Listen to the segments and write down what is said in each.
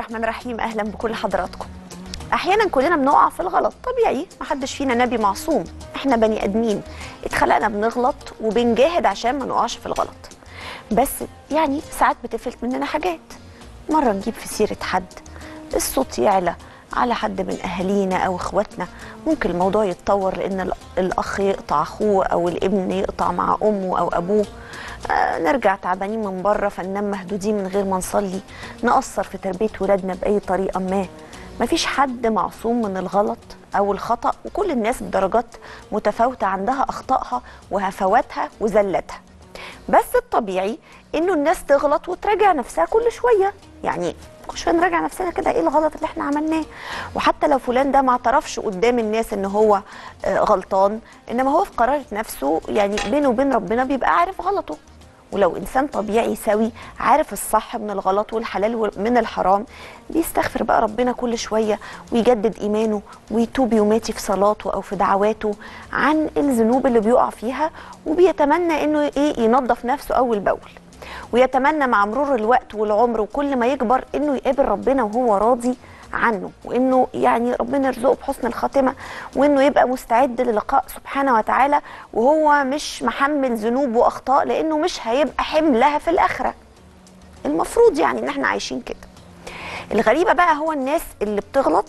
الرحمن الرحيم اهلا بكل حضراتكم احيانا كلنا بنقع في الغلط طبيعي محدش فينا نبي معصوم احنا بني ادمين اتخلقنا بنغلط وبنجاهد عشان ما نقعش في الغلط بس يعني ساعات بتفلت مننا حاجات مره نجيب في سيره حد الصوت يعلى على حد من اهالينا او اخواتنا ممكن الموضوع يتطور لان ال- الاخ يقطع اخوه او الابن يقطع مع امه او ابوه آه نرجع تعبانين من بره فننام مهدودين من غير ما نصلي نقصر في تربيه ولادنا باي طريقه ما مفيش حد معصوم من الغلط او الخطا وكل الناس بدرجات متفاوته عندها اخطائها وهفواتها وزلاتها بس الطبيعي انه الناس تغلط وتراجع نفسها كل شويه يعني كل شويه نراجع نفسنا كده ايه الغلط اللي احنا عملناه وحتى لو فلان ده ما اعترفش قدام الناس ان هو آه، غلطان انما هو في قرارة نفسه يعني بينه وبين ربنا بيبقى عارف غلطه ولو انسان طبيعي سوي عارف الصح من الغلط والحلال من الحرام بيستغفر بقى ربنا كل شويه ويجدد ايمانه ويتوب يوماتي في صلاته او في دعواته عن الذنوب اللي بيقع فيها وبيتمنى انه ايه ينظف نفسه اول باول ويتمنى مع مرور الوقت والعمر وكل ما يكبر انه يقابل ربنا وهو راضي عنه وانه يعني ربنا يرزقه بحسن الخاتمه وانه يبقى مستعد للقاء سبحانه وتعالى وهو مش محمل ذنوب واخطاء لانه مش هيبقى حملها في الاخره. المفروض يعني ان احنا عايشين كده. الغريبه بقى هو الناس اللي بتغلط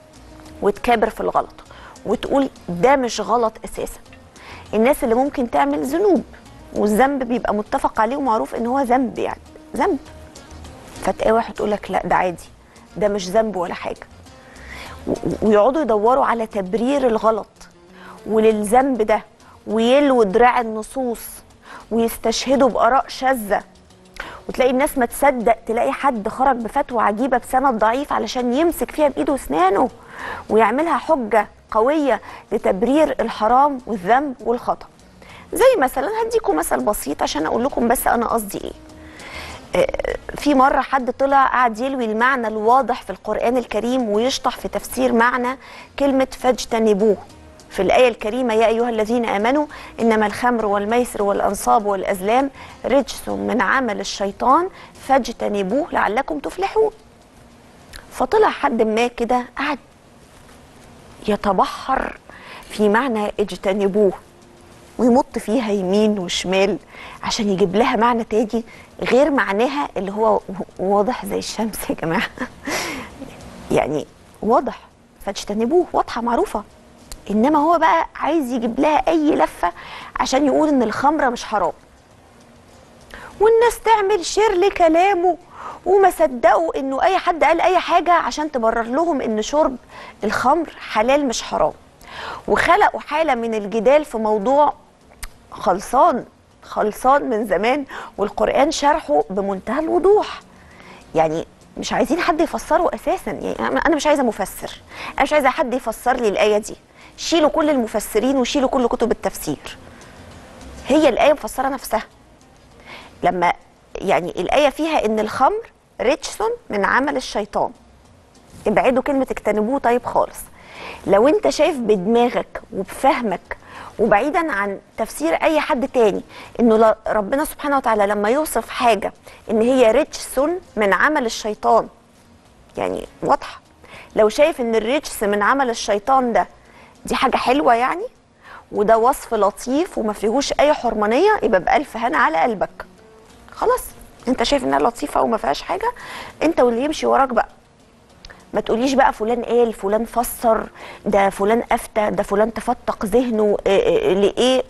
وتكابر في الغلط وتقول ده مش غلط اساسا. الناس اللي ممكن تعمل ذنوب والذنب بيبقى متفق عليه ومعروف ان هو ذنب يعني ذنب فتلاقي واحد تقول لك لا ده عادي ده مش ذنب ولا حاجه و- ويقعدوا يدوروا على تبرير الغلط وللذنب ده ويلوا دراع النصوص ويستشهدوا باراء شاذه وتلاقي الناس ما تصدق تلاقي حد خرج بفتوى عجيبه بسند ضعيف علشان يمسك فيها بايده واسنانه ويعملها حجه قويه لتبرير الحرام والذنب والخطا زي مثلا هديكم مثل بسيط عشان اقول لكم بس انا قصدي ايه آه، في مرة حد طلع قعد يلوي المعنى الواضح في القرآن الكريم ويشطح في تفسير معنى كلمة فاجتنبوه في الآية الكريمة يا أيها الذين آمنوا إنما الخمر والميسر والأنصاب والأزلام رجس من عمل الشيطان فاجتنبوه لعلكم تفلحون فطلع حد ما كده قعد يتبحر في معنى اجتنبوه ويمط فيها يمين وشمال عشان يجيب لها معنى تاني غير معناها اللي هو واضح زي الشمس يا جماعه يعني واضح فاجتنبوه واضحه معروفه انما هو بقى عايز يجيب لها اي لفه عشان يقول ان الخمره مش حرام والناس تعمل شير لكلامه وما صدقوا انه اي حد قال اي حاجه عشان تبرر لهم ان شرب الخمر حلال مش حرام وخلقوا حاله من الجدال في موضوع خلصان خلصان من زمان والقرآن شرحه بمنتهى الوضوح يعني مش عايزين حد يفسره اساسا يعني أنا- انا مش عايزه مفسر انا مش عايزه حد يفسر لي الايه دي شيلوا كل المفسرين وشيلوا كل كتب التفسير هي الايه مفسره نفسها لما يعني الايه فيها ان الخمر رجس من عمل الشيطان ابعدوا كلمه اجتنبوه طيب خالص لو انت شايف بدماغك وبفهمك وبعيدا عن تفسير اي حد تاني انه لا- ربنا سبحانه وتعالى لما يوصف حاجه ان هي رجس من عمل الشيطان يعني واضحه لو شايف ان الرجس من عمل الشيطان ده دي حاجه حلوه يعني وده وصف لطيف وما فيهوش اي حرمانيه يبقى بالف هنا على قلبك خلاص انت شايف انها لطيفه وما فيهاش حاجه انت واللي يمشي وراك بقى ما تقوليش بقى فلان قال فلان فسر ده فلان افتى ده فلان تفتق ذهنه إيه إيه لايه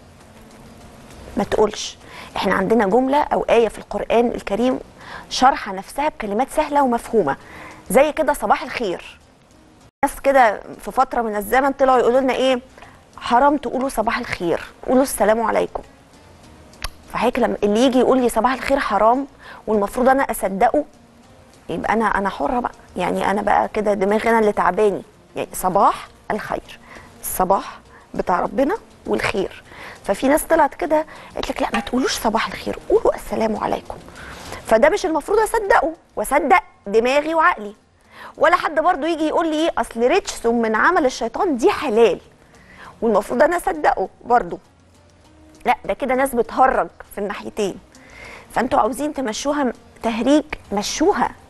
ما تقولش احنا عندنا جمله او ايه في القران الكريم شرح نفسها بكلمات سهله ومفهومه زي كده صباح الخير ناس كده في فتره من الزمن طلعوا يقولوا لنا ايه حرام تقولوا صباح الخير قولوا السلام عليكم فحضرتك لما اللي يجي يقول لي صباح الخير حرام والمفروض انا اصدقه يبقى انا انا حره بقى يعني انا بقى كده دماغي انا اللي تعباني يعني صباح الخير الصباح بتاع ربنا والخير ففي ناس طلعت كده قالت لك لا ما تقولوش صباح الخير قولوا السلام عليكم فده مش المفروض اصدقه واصدق دماغي وعقلي ولا حد برضو يجي يقول لي ايه اصل رجس من عمل الشيطان دي حلال والمفروض انا اصدقه برضو لا ده كده ناس بتهرج في الناحيتين فانتوا عاوزين تمشوها م- تهريج مشوها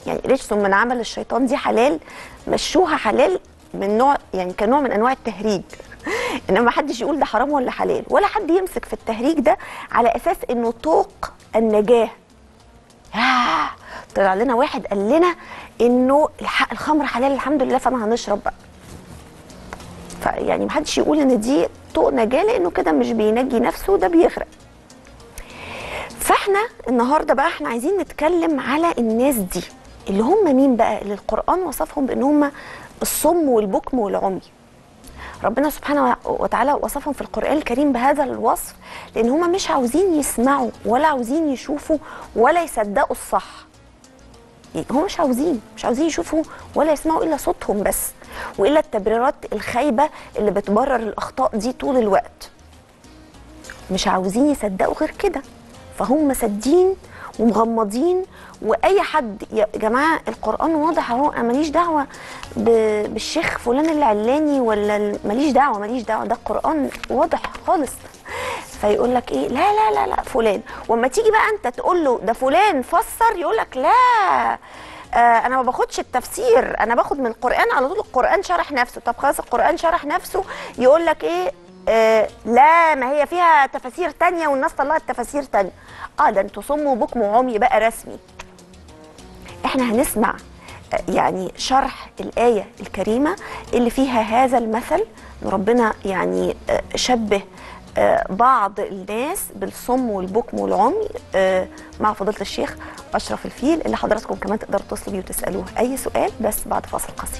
يعني رجس من عمل الشيطان دي حلال مشوها حلال من نوع يعني كنوع من انواع التهريج انما ما حدش يقول ده حرام ولا حلال ولا حد يمسك في التهريج ده على اساس انه طوق النجاه ياه طلع لنا واحد قال لنا انه الح- الخمر حلال الحمد لله فما هنشرب بقى فيعني ما حدش يقول ان دي طوق نجاه لانه كده مش بينجي نفسه ده بيغرق فاحنا النهارده بقى احنا عايزين نتكلم على الناس دي اللي هم مين بقى اللي القرآن وصفهم بان هم الصم والبكم والعمي ربنا سبحانه وتعالى وصفهم في القرآن الكريم بهذا الوصف لان هم مش عاوزين يسمعوا ولا عاوزين يشوفوا ولا يصدقوا الصح يعني هم مش عاوزين مش عاوزين يشوفوا ولا يسمعوا الا صوتهم بس والا التبريرات الخايبه اللي بتبرر الاخطاء دي طول الوقت مش عاوزين يصدقوا غير كده فهم سادين ومغمضين واي حد يا جماعه القران واضح اهو انا ماليش دعوه ب- بالشيخ فلان العلاني ولا ال- ماليش دعوه ماليش دعوه ده القران واضح خالص فيقول لك ايه لا لا لا لا فلان واما تيجي بقى انت تقول له ده فلان فسر يقول لك لا آه انا ما باخدش التفسير انا باخد من القران على طول القران شرح نفسه طب خلاص القران شرح نفسه يقول لك ايه آه لا ما هي فيها تفاسير تانية والناس طلعت تفاسير تانية اه ده انتوا صم وبكم وعمي بقى رسمي احنا هنسمع آه، يعني شرح الآية الكريمة اللي فيها هذا المثل إن ربنا يعني آه، شبه آه، بعض الناس بالصم والبكم والعمي آه، مع فضيلة الشيخ أشرف الفيل اللي حضراتكم كمان تقدروا تتصلوا بيه وتسألوه أي سؤال بس بعد فاصل قصير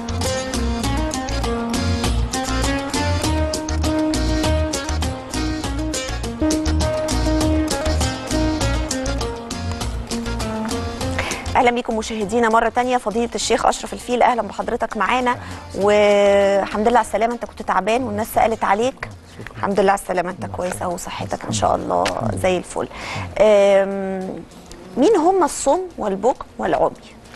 اهلا بيكم مشاهدينا مره تانية فضيله الشيخ اشرف الفيل اهلا بحضرتك معانا والحمد لله على السلامه انت كنت تعبان والناس سالت عليك الحمد لله على السلامه انت كويس اهو صحتك ان شاء الله زي الفل أم، مين هم الصم والبكم والعمي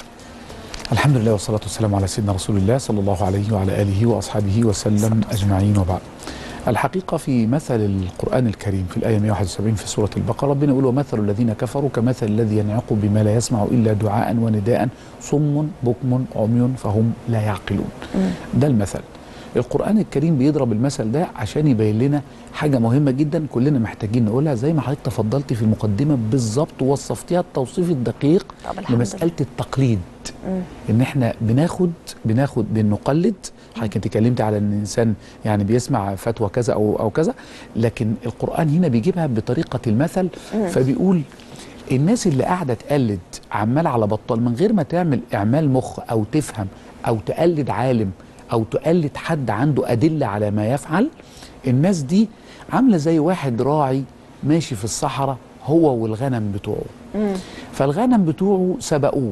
الحمد لله والصلاة والسلام على سيدنا رسول الله صلى الله عليه وعلى آله وأصحابه وسلم أجمعين وبعد الحقيقة في مثل القرآن الكريم في الآية 171 في سورة البقرة ربنا يقول ومثل الذين كفروا كمثل الذي ينعق بما لا يسمع إلا دعاء ونداء صم بكم عمي فهم لا يعقلون ده المثل القرآن الكريم بيضرب المثل ده عشان يبين لنا حاجة مهمة جدا كلنا محتاجين نقولها زي ما حضرتك تفضلتي في المقدمة بالظبط ووصفتيها التوصيف الدقيق طب الحمد لمسألة التقليد ان احنا بناخد بناخد بنقلد حضرتك انت اتكلمتي على ان الانسان يعني بيسمع فتوى كذا او او كذا لكن القران هنا بيجيبها بطريقه المثل فبيقول الناس اللي قاعده تقلد عمال على بطال من غير ما تعمل اعمال مخ او تفهم او تقلد عالم او تقلد حد عنده ادله على ما يفعل الناس دي عامله زي واحد راعي ماشي في الصحراء هو والغنم بتوعه فالغنم بتوعه سبقوه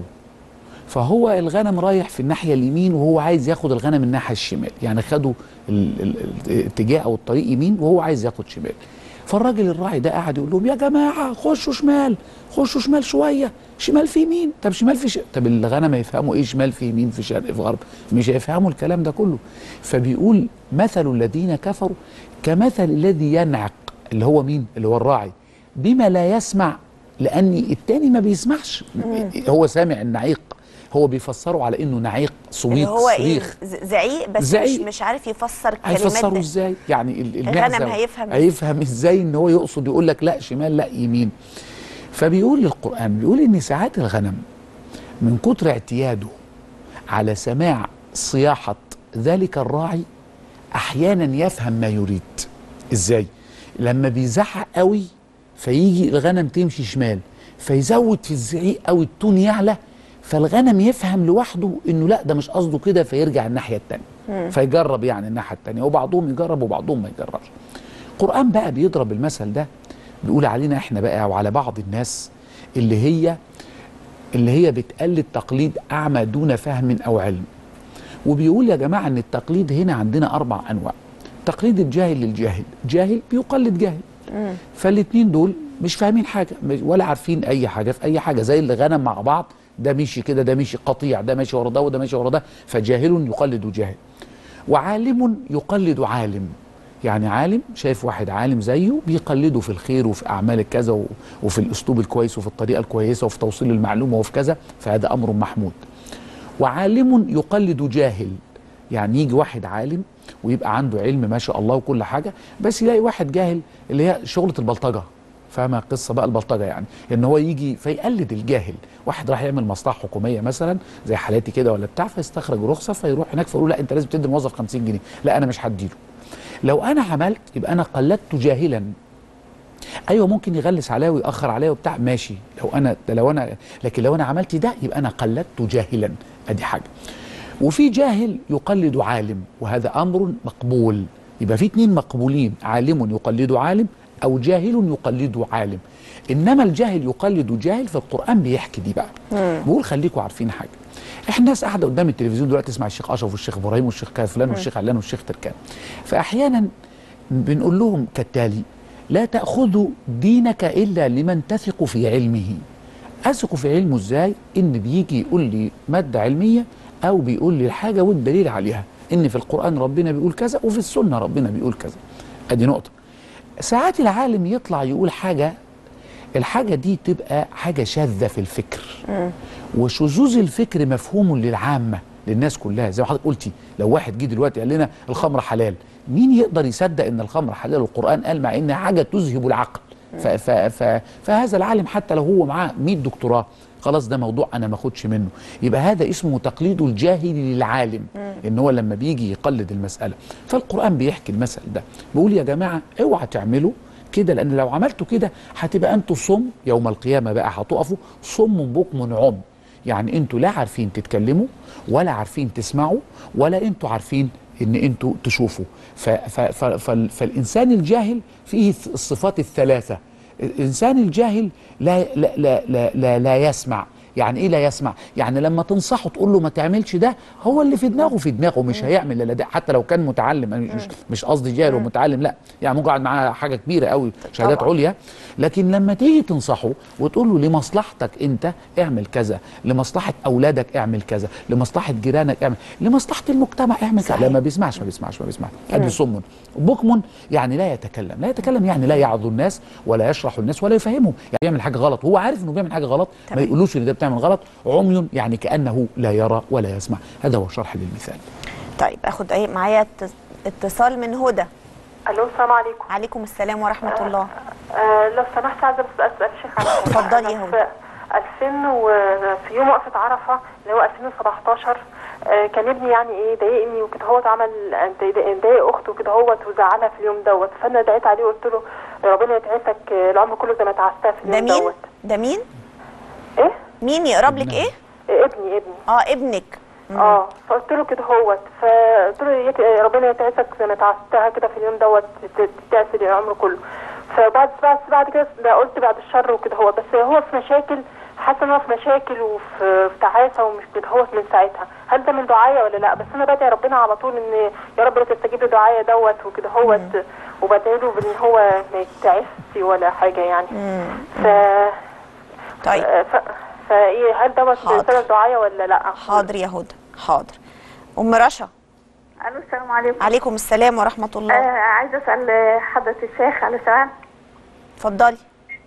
فهو الغنم رايح في الناحيه اليمين وهو عايز ياخد الغنم الناحيه الشمال يعني خدوا ال- ال- الاتجاه او الطريق يمين وهو عايز ياخد شمال فالراجل الراعي ده قاعد يقول لهم يا جماعه خشوا شمال خشوا شمال شويه شمال في يمين طب شمال في ش... طب الغنم يفهموا ايه شمال في يمين في شرق في غرب مش هيفهموا الكلام ده كله فبيقول مثل الذين كفروا كمثل الذي ينعق اللي هو مين اللي هو الراعي بما لا يسمع لان التاني ما بيسمعش هو سامع النعيق هو بيفسره على انه نعيق اللي صويت هو ايه صريخ ز- زعيق بس زعيق. مش مش عارف يفسر الكلمات هيفسروا ده. ازاي يعني ال- الغنم المعزة هيفهم هيفهم ازاي ان هو يقصد يقول لك لا شمال لا يمين فبيقول القران بيقول ان ساعات الغنم من كتر اعتياده على سماع صياحه ذلك الراعي احيانا يفهم ما يريد ازاي لما بيزعق قوي فيجي الغنم تمشي شمال فيزود في الزعيق او التون يعلى فالغنم يفهم لوحده انه لا ده مش قصده كده فيرجع الناحيه التانيه فيجرب يعني الناحيه التانيه وبعضهم يجرب وبعضهم ما يجربش القران بقى بيضرب المثل ده بيقول علينا احنا بقى وعلى بعض الناس اللي هي اللي هي بتقلد تقليد اعمى دون فهم او علم وبيقول يا جماعه ان التقليد هنا عندنا اربع انواع تقليد الجاهل للجاهل جاهل بيقلد جاهل فالاتنين دول مش فاهمين حاجه مش- ولا عارفين اي حاجه في اي حاجه زي اللي غنم مع بعض ده مشي كده ده مشي قطيع ده ماشي ورا ده وده ماشي ورا ده فجاهل يقلد جاهل وعالم يقلد عالم يعني عالم شايف واحد عالم زيه بيقلده في الخير وفي اعمال كذا و- وفي الاسلوب الكويس وفي الطريقه الكويسه وفي توصيل المعلومه وفي كذا فهذا امر محمود وعالم يقلد جاهل يعني يجي واحد عالم ويبقى عنده علم ما شاء الله وكل حاجه بس يلاقي واحد جاهل اللي هي شغله البلطجه فاهمه قصه بقى البلطجه يعني ان هو يجي فيقلد الجاهل واحد راح يعمل مصلحه حكوميه مثلا زي حالاتي كده ولا بتاع فيستخرج رخصه فيروح هناك فيقول لا انت لازم تدي الموظف 50 جنيه لا انا مش هديله لو انا عملت يبقى انا قلدت جاهلا ايوه ممكن يغلس عليا ويأخر عليا وبتاع ماشي لو انا ده لو انا لكن لو انا عملت ده يبقى انا قلدت جاهلا ادي حاجه وفي جاهل يقلد عالم وهذا امر مقبول يبقى في اتنين مقبولين عالم يقلد عالم او جاهل يقلد عالم انما الجاهل يقلد جاهل فالقران بيحكي دي بقى بيقول خليكم عارفين حاجه احنا ناس قاعده قدام التلفزيون دلوقتي تسمع الشيخ اشرف والشيخ ابراهيم والشيخ فلان والشيخ علان والشيخ تركان فاحيانا بنقول لهم كالتالي لا تاخذوا دينك الا لمن تثق في علمه اثق في علمه ازاي ان بيجي يقول لي ماده علميه او بيقول لي الحاجه والدليل عليها ان في القران ربنا بيقول كذا وفي السنه ربنا بيقول كذا ادي نقطه ساعات العالم يطلع يقول حاجه الحاجه دي تبقى حاجه شاذه في الفكر وشذوذ الفكر مفهوم للعامه للناس كلها زي ما حضرتك قلتي لو واحد جه دلوقتي قال لنا الخمر حلال مين يقدر يصدق ان الخمر حلال والقران قال مع انها حاجه تذهب العقل ف ف ف فهذا العالم حتى لو هو معاه 100 دكتوراه خلاص ده موضوع انا ما اخدش منه يبقى هذا اسمه تقليد الجاهل للعالم ان هو لما بيجي يقلد المساله فالقران بيحكي المثل ده بيقول يا جماعه اوعى تعملوا كده لان لو عملتوا كده هتبقى انتوا صم يوم القيامه بقى هتقفوا صم بكم عم يعني انتوا لا عارفين تتكلموا ولا عارفين تسمعوا ولا انتوا عارفين ان انتوا تشوفوا ف ف ف فال فالانسان الجاهل فيه الصفات الثلاثه الانسان الجاهل لا لا لا لا, لا, لا يسمع يعني ايه لا يسمع يعني لما تنصحه تقول له ما تعملش ده هو اللي في دماغه في دماغه مش هيعمل الا ده حتى لو كان متعلم أنا مش مش قصدي جاهل ومتعلم لا يعني ممكن يقعد معاه حاجه كبيره قوي شهادات طبعاً. عليا لكن لما تيجي تنصحه وتقول له لمصلحتك انت اعمل كذا لمصلحه اولادك اعمل كذا لمصلحه جيرانك اعمل لمصلحه المجتمع اعمل كذا صحيح. لا ما بيسمعش ما بيسمعش ما بيسمعش ادي صم بكم يعني لا يتكلم لا يتكلم يعني لا يعظ الناس ولا يشرح الناس ولا يفهمهم يعني يعمل حاجه غلط هو عارف انه بيعمل حاجه غلط ما تمام. يقولوش ان ده بتعمل غلط عمي يعني كانه لا يرى ولا يسمع هذا هو شرح للمثال طيب اخد ايه معايا اتص- اتصال من هدى الو السلام عليكم عليكم السلام ورحمه الله آه لو سمحت عايزه بس اسال الشيخ على حاجة. اتفضلي يا أنا هدى. في 2000 وفي يوم وقفه عرفه اللي هو 2017 آه كان ابني يعني ايه ضايقني وكده هو عمل ضايق اخته وكده هو وزعلها في اليوم دوت فانا دعيت عليه وقلت له ربنا يتعسك آه، العمر كله زي ما تعستها في ده اليوم مين دوت ده مين ايه مين يقرب لك ابنها. ايه آه، ابني ابني اه ابنك اه فقلت له كده هوت فقلت له يت- ربنا يتعسك زي ما تعستها كده في اليوم دوت ت- تتعسر العمر كله فبعد بعد بعد كده ده قلت بعد الشر وكده هو بس هو في مشاكل حاسه ان هو في مشاكل وفي في تعاسه ومش كده هوت من ساعتها هل ده من دعايا ولا لا بس انا بدعي ربنا على طول ان يا رب لا تستجيب لدعايا دوت وكده هوت وبدعي له بان هو ما يتعسش ولا حاجه يعني ف طيب ف... فايه هل دوت حاضر. سبب دعايا ولا لا حاضر يا هدى حاضر ام رشا الو السلام عليكم عليكم السلام ورحمه آه الله عايزه اسال حضره الشيخ على سؤال اتفضلي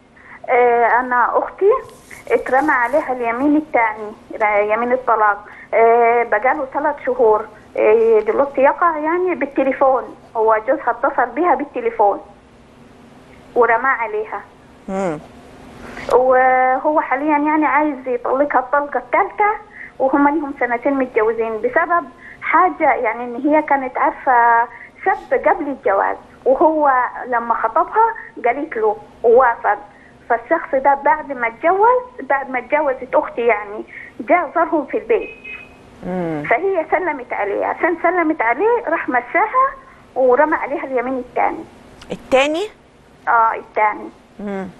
آه انا اختي اترمى عليها اليمين الثاني يمين الطلاق آه بقاله ثلاث شهور آه دلوقتي يقع يعني بالتليفون هو جوزها اتصل بيها بالتليفون ورمى عليها امم وهو حاليا يعني عايز يطلقها الطلقة الثالثة وهم لهم سنتين متجوزين بسبب حاجة يعني ان هي كانت عارفة شاب قبل الجواز وهو لما خطبها قالت له ووافق فالشخص ده بعد ما اتجوز بعد ما اتجوزت اختي يعني جاء زارهم في البيت فهي سلمت عليه عشان سلمت عليه راح مشاها ورمى عليها اليمين الثاني التاني اه الثاني مم.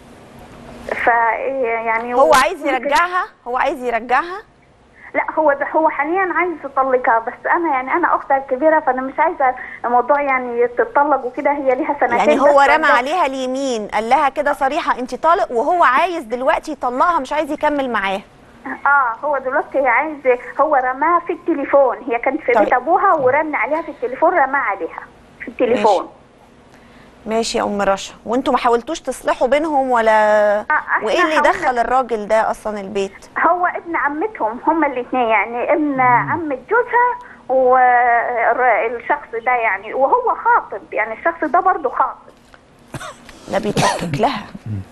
ف يعني هو عايز يرجعها هو عايز يرجعها لا هو ده هو حاليا عايز يطلقها بس انا يعني انا اختها الكبيره فانا مش عايزه الموضوع يعني تتطلق وكده هي ليها سنتين يعني هو بس رمى وأنا- عليها اليمين قال لها كده صريحه انت طالق وهو عايز دلوقتي يطلقها مش عايز يكمل معاه اه هو دلوقتي هي عايز هو رماها في التليفون هي كانت في طيب. بيت ابوها ورن عليها في التليفون رماها عليها في بالتليفون ماشي يا ام رشا وانتوا ما حاولتوش تصلحوا بينهم ولا إحنا وايه اللي حاولنا. دخل الراجل ده اصلا البيت هو ابن عمتهم هما الاثنين يعني ابن عمة جوزها والشخص ده يعني وهو خاطب يعني الشخص ده برضه خاطب ده بيتلكك لها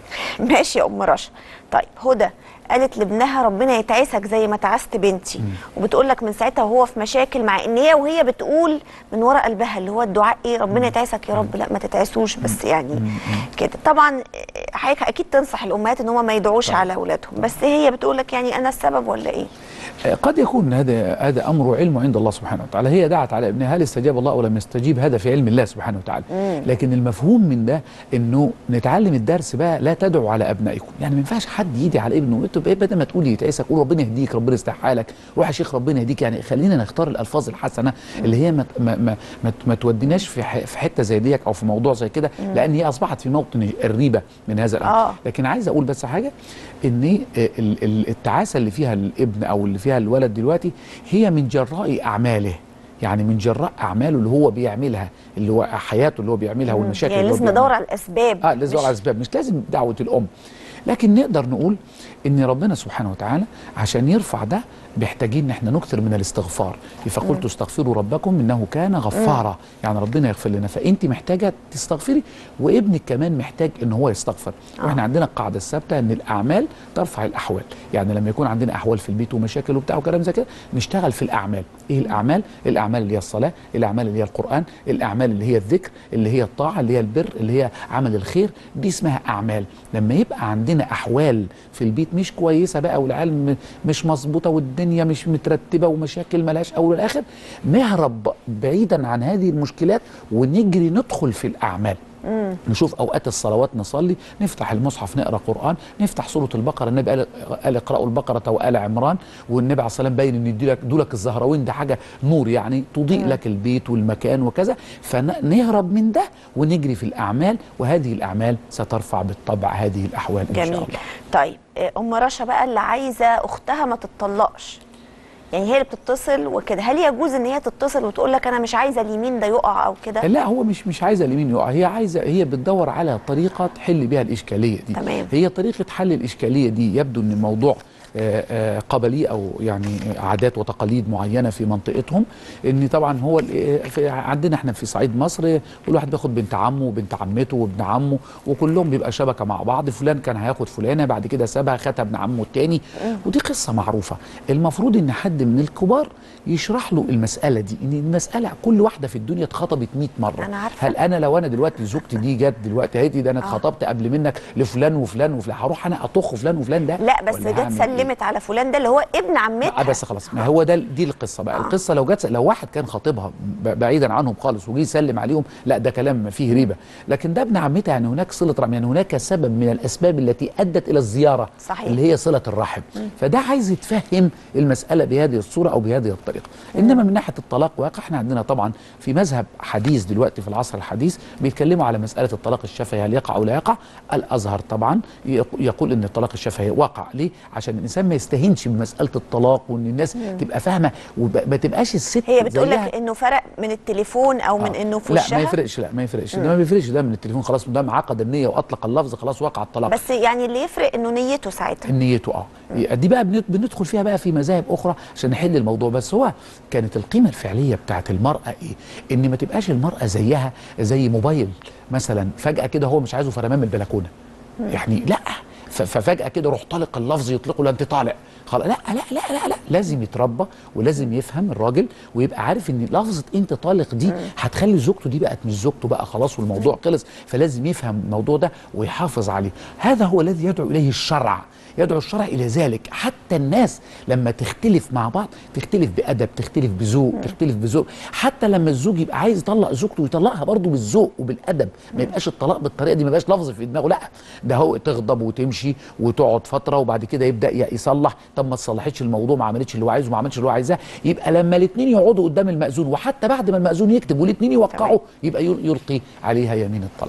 ماشي يا ام رشا طيب هدى قالت لابنها ربنا يتعسك زي ما تعست بنتي وبتقول لك من ساعتها وهو في مشاكل مع ان هي وهي بتقول من ورا قلبها اللي هو الدعاء ايه ربنا يتعسك يا رب لا ما تتعسوش بس يعني كده طبعا حضرتك اكيد تنصح الامهات ان هم ما يدعوش على اولادهم بس هي بتقول لك يعني انا السبب ولا ايه قد يكون هذا هذا امر علم عند الله سبحانه وتعالى هي دعت على ابنها هل استجاب الله او لم يستجيب هذا في علم الله سبحانه وتعالى لكن المفهوم من ده انه نتعلم الدرس بقى لا تدعوا على ابنائكم يعني ما ينفعش حد يجي على ابنه انت بقى بدل ما تقول يتعسك قول ربنا يهديك ربنا يصلح حالك روح يا شيخ ربنا يهديك يعني خلينا نختار الالفاظ الحسنه اللي هي ما ما ما, ما, ما توديناش في ح- في حته زي ديك او في موضوع زي كده لان هي اصبحت في موطن الريبه من هذا الامر آه. لكن عايز اقول بس حاجه ان ال- ال- التعاسه اللي فيها الابن او اللي فيها الولد دلوقتي هي من جراء اعماله يعني من جراء اعماله اللي هو بيعملها اللي هو حياته اللي هو بيعملها والمشاكل يعني اللي هو لازم بيعملها. ندور على الاسباب اه لازم مش- ندور على اسباب مش لازم دعوه الام لكن نقدر نقول ان ربنا سبحانه وتعالى عشان يرفع ده محتاجين ان احنا نكثر من الاستغفار فقلت استغفروا ربكم انه كان غفارا يعني ربنا يغفر لنا فانت محتاجه تستغفري وابنك كمان محتاج ان هو يستغفر واحنا عندنا القاعده الثابته ان الاعمال ترفع الاحوال يعني لما يكون عندنا احوال في البيت ومشاكل وبتاع وكلام زي كده نشتغل في الاعمال ايه الاعمال الاعمال اللي هي الصلاه الاعمال اللي هي القران الاعمال اللي هي الذكر اللي هي الطاعه اللي هي البر اللي هي عمل الخير دي اسمها اعمال لما يبقى عندنا احوال في البيت مش كويسه بقى والعيال م- مش مظبوطه والدنيا مش مترتبه ومشاكل ملهاش اول ولا اخر نهرب بعيدا عن هذه المشكلات ونجري ندخل في الاعمال نشوف اوقات الصلوات نصلي نفتح المصحف نقرا قران نفتح سوره البقره النبي قال, قال اقرأوا البقره وال عمران والنبي عليه الصلاه والسلام باين ان يديلك دولك الزهراوين ده حاجه نور يعني تضيء لك البيت والمكان وكذا فنهرب من ده ونجري في الاعمال وهذه الاعمال سترفع بالطبع هذه الاحوال ان شاء جميل الله طيب آه، ام رشا بقى اللي عايزه اختها ما تتطلقش يعني هي اللي بتتصل وكده هل يجوز ان هي تتصل وتقول لك انا مش عايزه اليمين ده يقع او كده لا هو مش مش عايزه اليمين يقع هي عايزه هي بتدور على طريقه تحل بيها الاشكاليه دي تمام. هي طريقه حل الاشكاليه دي يبدو ان الموضوع آه، آه، قبلي او يعني عادات وتقاليد معينه في منطقتهم ان طبعا هو ال- في عندنا احنا في صعيد مصر كل واحد بياخد بنت عمه وبنت عمته وابن عمه وكلهم بيبقى شبكه مع بعض فلان كان هياخد فلانه بعد كده سابها خدها ابن عمه التاني ودي قصه معروفه المفروض ان حد من الكبار يشرح له المساله دي ان المساله كل واحده في الدنيا اتخطبت 100 مره أنا عارفة. هل انا لو انا دلوقتي زوجتي دي جت دلوقتي هاتي ده انا اتخطبت قبل منك لفلان وفلان وفلان هروح انا اطخ فلان وفلان ده لا بس ولا جت هعمل إيه؟ سلمت على فلان ده اللي هو ابن عمتها آه بس خلاص ما هو ده دي القصه بقى آه. القصه لو جت لو واحد كان خاطبها ب- بعيدا عنهم خالص وجي يسلم عليهم لا ده كلام فيه ريبه لكن ده ابن عمتها يعني هناك صله رحم يعني هناك سبب من الاسباب التي ادت الى الزياره صحيح. اللي هي صله الرحم فده عايز يتفهم المساله بهذه الصوره او بهذه الطريقه انما من ناحيه الطلاق واقع احنا عندنا طبعا في مذهب حديث دلوقتي في العصر الحديث بيتكلموا على مساله الطلاق الشفهي هل يقع او لا يقع الازهر طبعا يق- يقول ان الطلاق الشفهي واقع ليه عشان الانسان ما يستهينش بمساله الطلاق وان الناس تبقى فاهمه وما تبقاش الست هي بتقول زيها- لك انه فرق من التليفون او من آه. انه في لا وشها ما يفرقش لا ما يفرقش ده ما بيفرقش ده من التليفون خلاص ده عقد النيه واطلق اللفظ خلاص وقع الطلاق بس يعني اللي يفرق انه نيته ساعتها نيته اه دي بقى بن- بندخل فيها بقى في مذاهب اخرى عشان نحل الموضوع بس هو كانت القيمه الفعليه بتاعت المراه ايه ان ما تبقاش المراه زيها زي موبايل مثلا فجاه كده هو مش عايزه في رمام البلكونه يعني لا ف- ففجاه كده روح طالق اللفظ يطلقه لا انت طالق خلاص لا لا لا لا لا لازم يتربى ولازم يفهم الراجل ويبقى عارف ان لفظه انت طالق دي هتخلي زوجته دي بقت مش زوجته بقى خلاص والموضوع خلص فلازم يفهم الموضوع ده ويحافظ عليه هذا هو الذي يدعو اليه الشرع يدعو الشرع الى ذلك حتى الناس لما تختلف مع بعض تختلف بادب تختلف بذوق تختلف بذوق حتى لما الزوج يبقى عايز يطلق زوجته ويطلقها برضه بالذوق وبالادب ما يبقاش الطلاق بالطريقه دي ما يبقاش لفظ في دماغه لا ده هو تغضب وتمشي وتقعد فتره وبعد كده يبدا ي- يصلح طب ما تصلحتش الموضوع ما عملتش اللي هو عايزه ما عملتش اللي هو عايزاه يبقى لما الاثنين يقعدوا قدام المأذون وحتى بعد ما المأذون يكتب والاثنين يوقعوا يبقى يل- يلقي عليها يمين الطلاق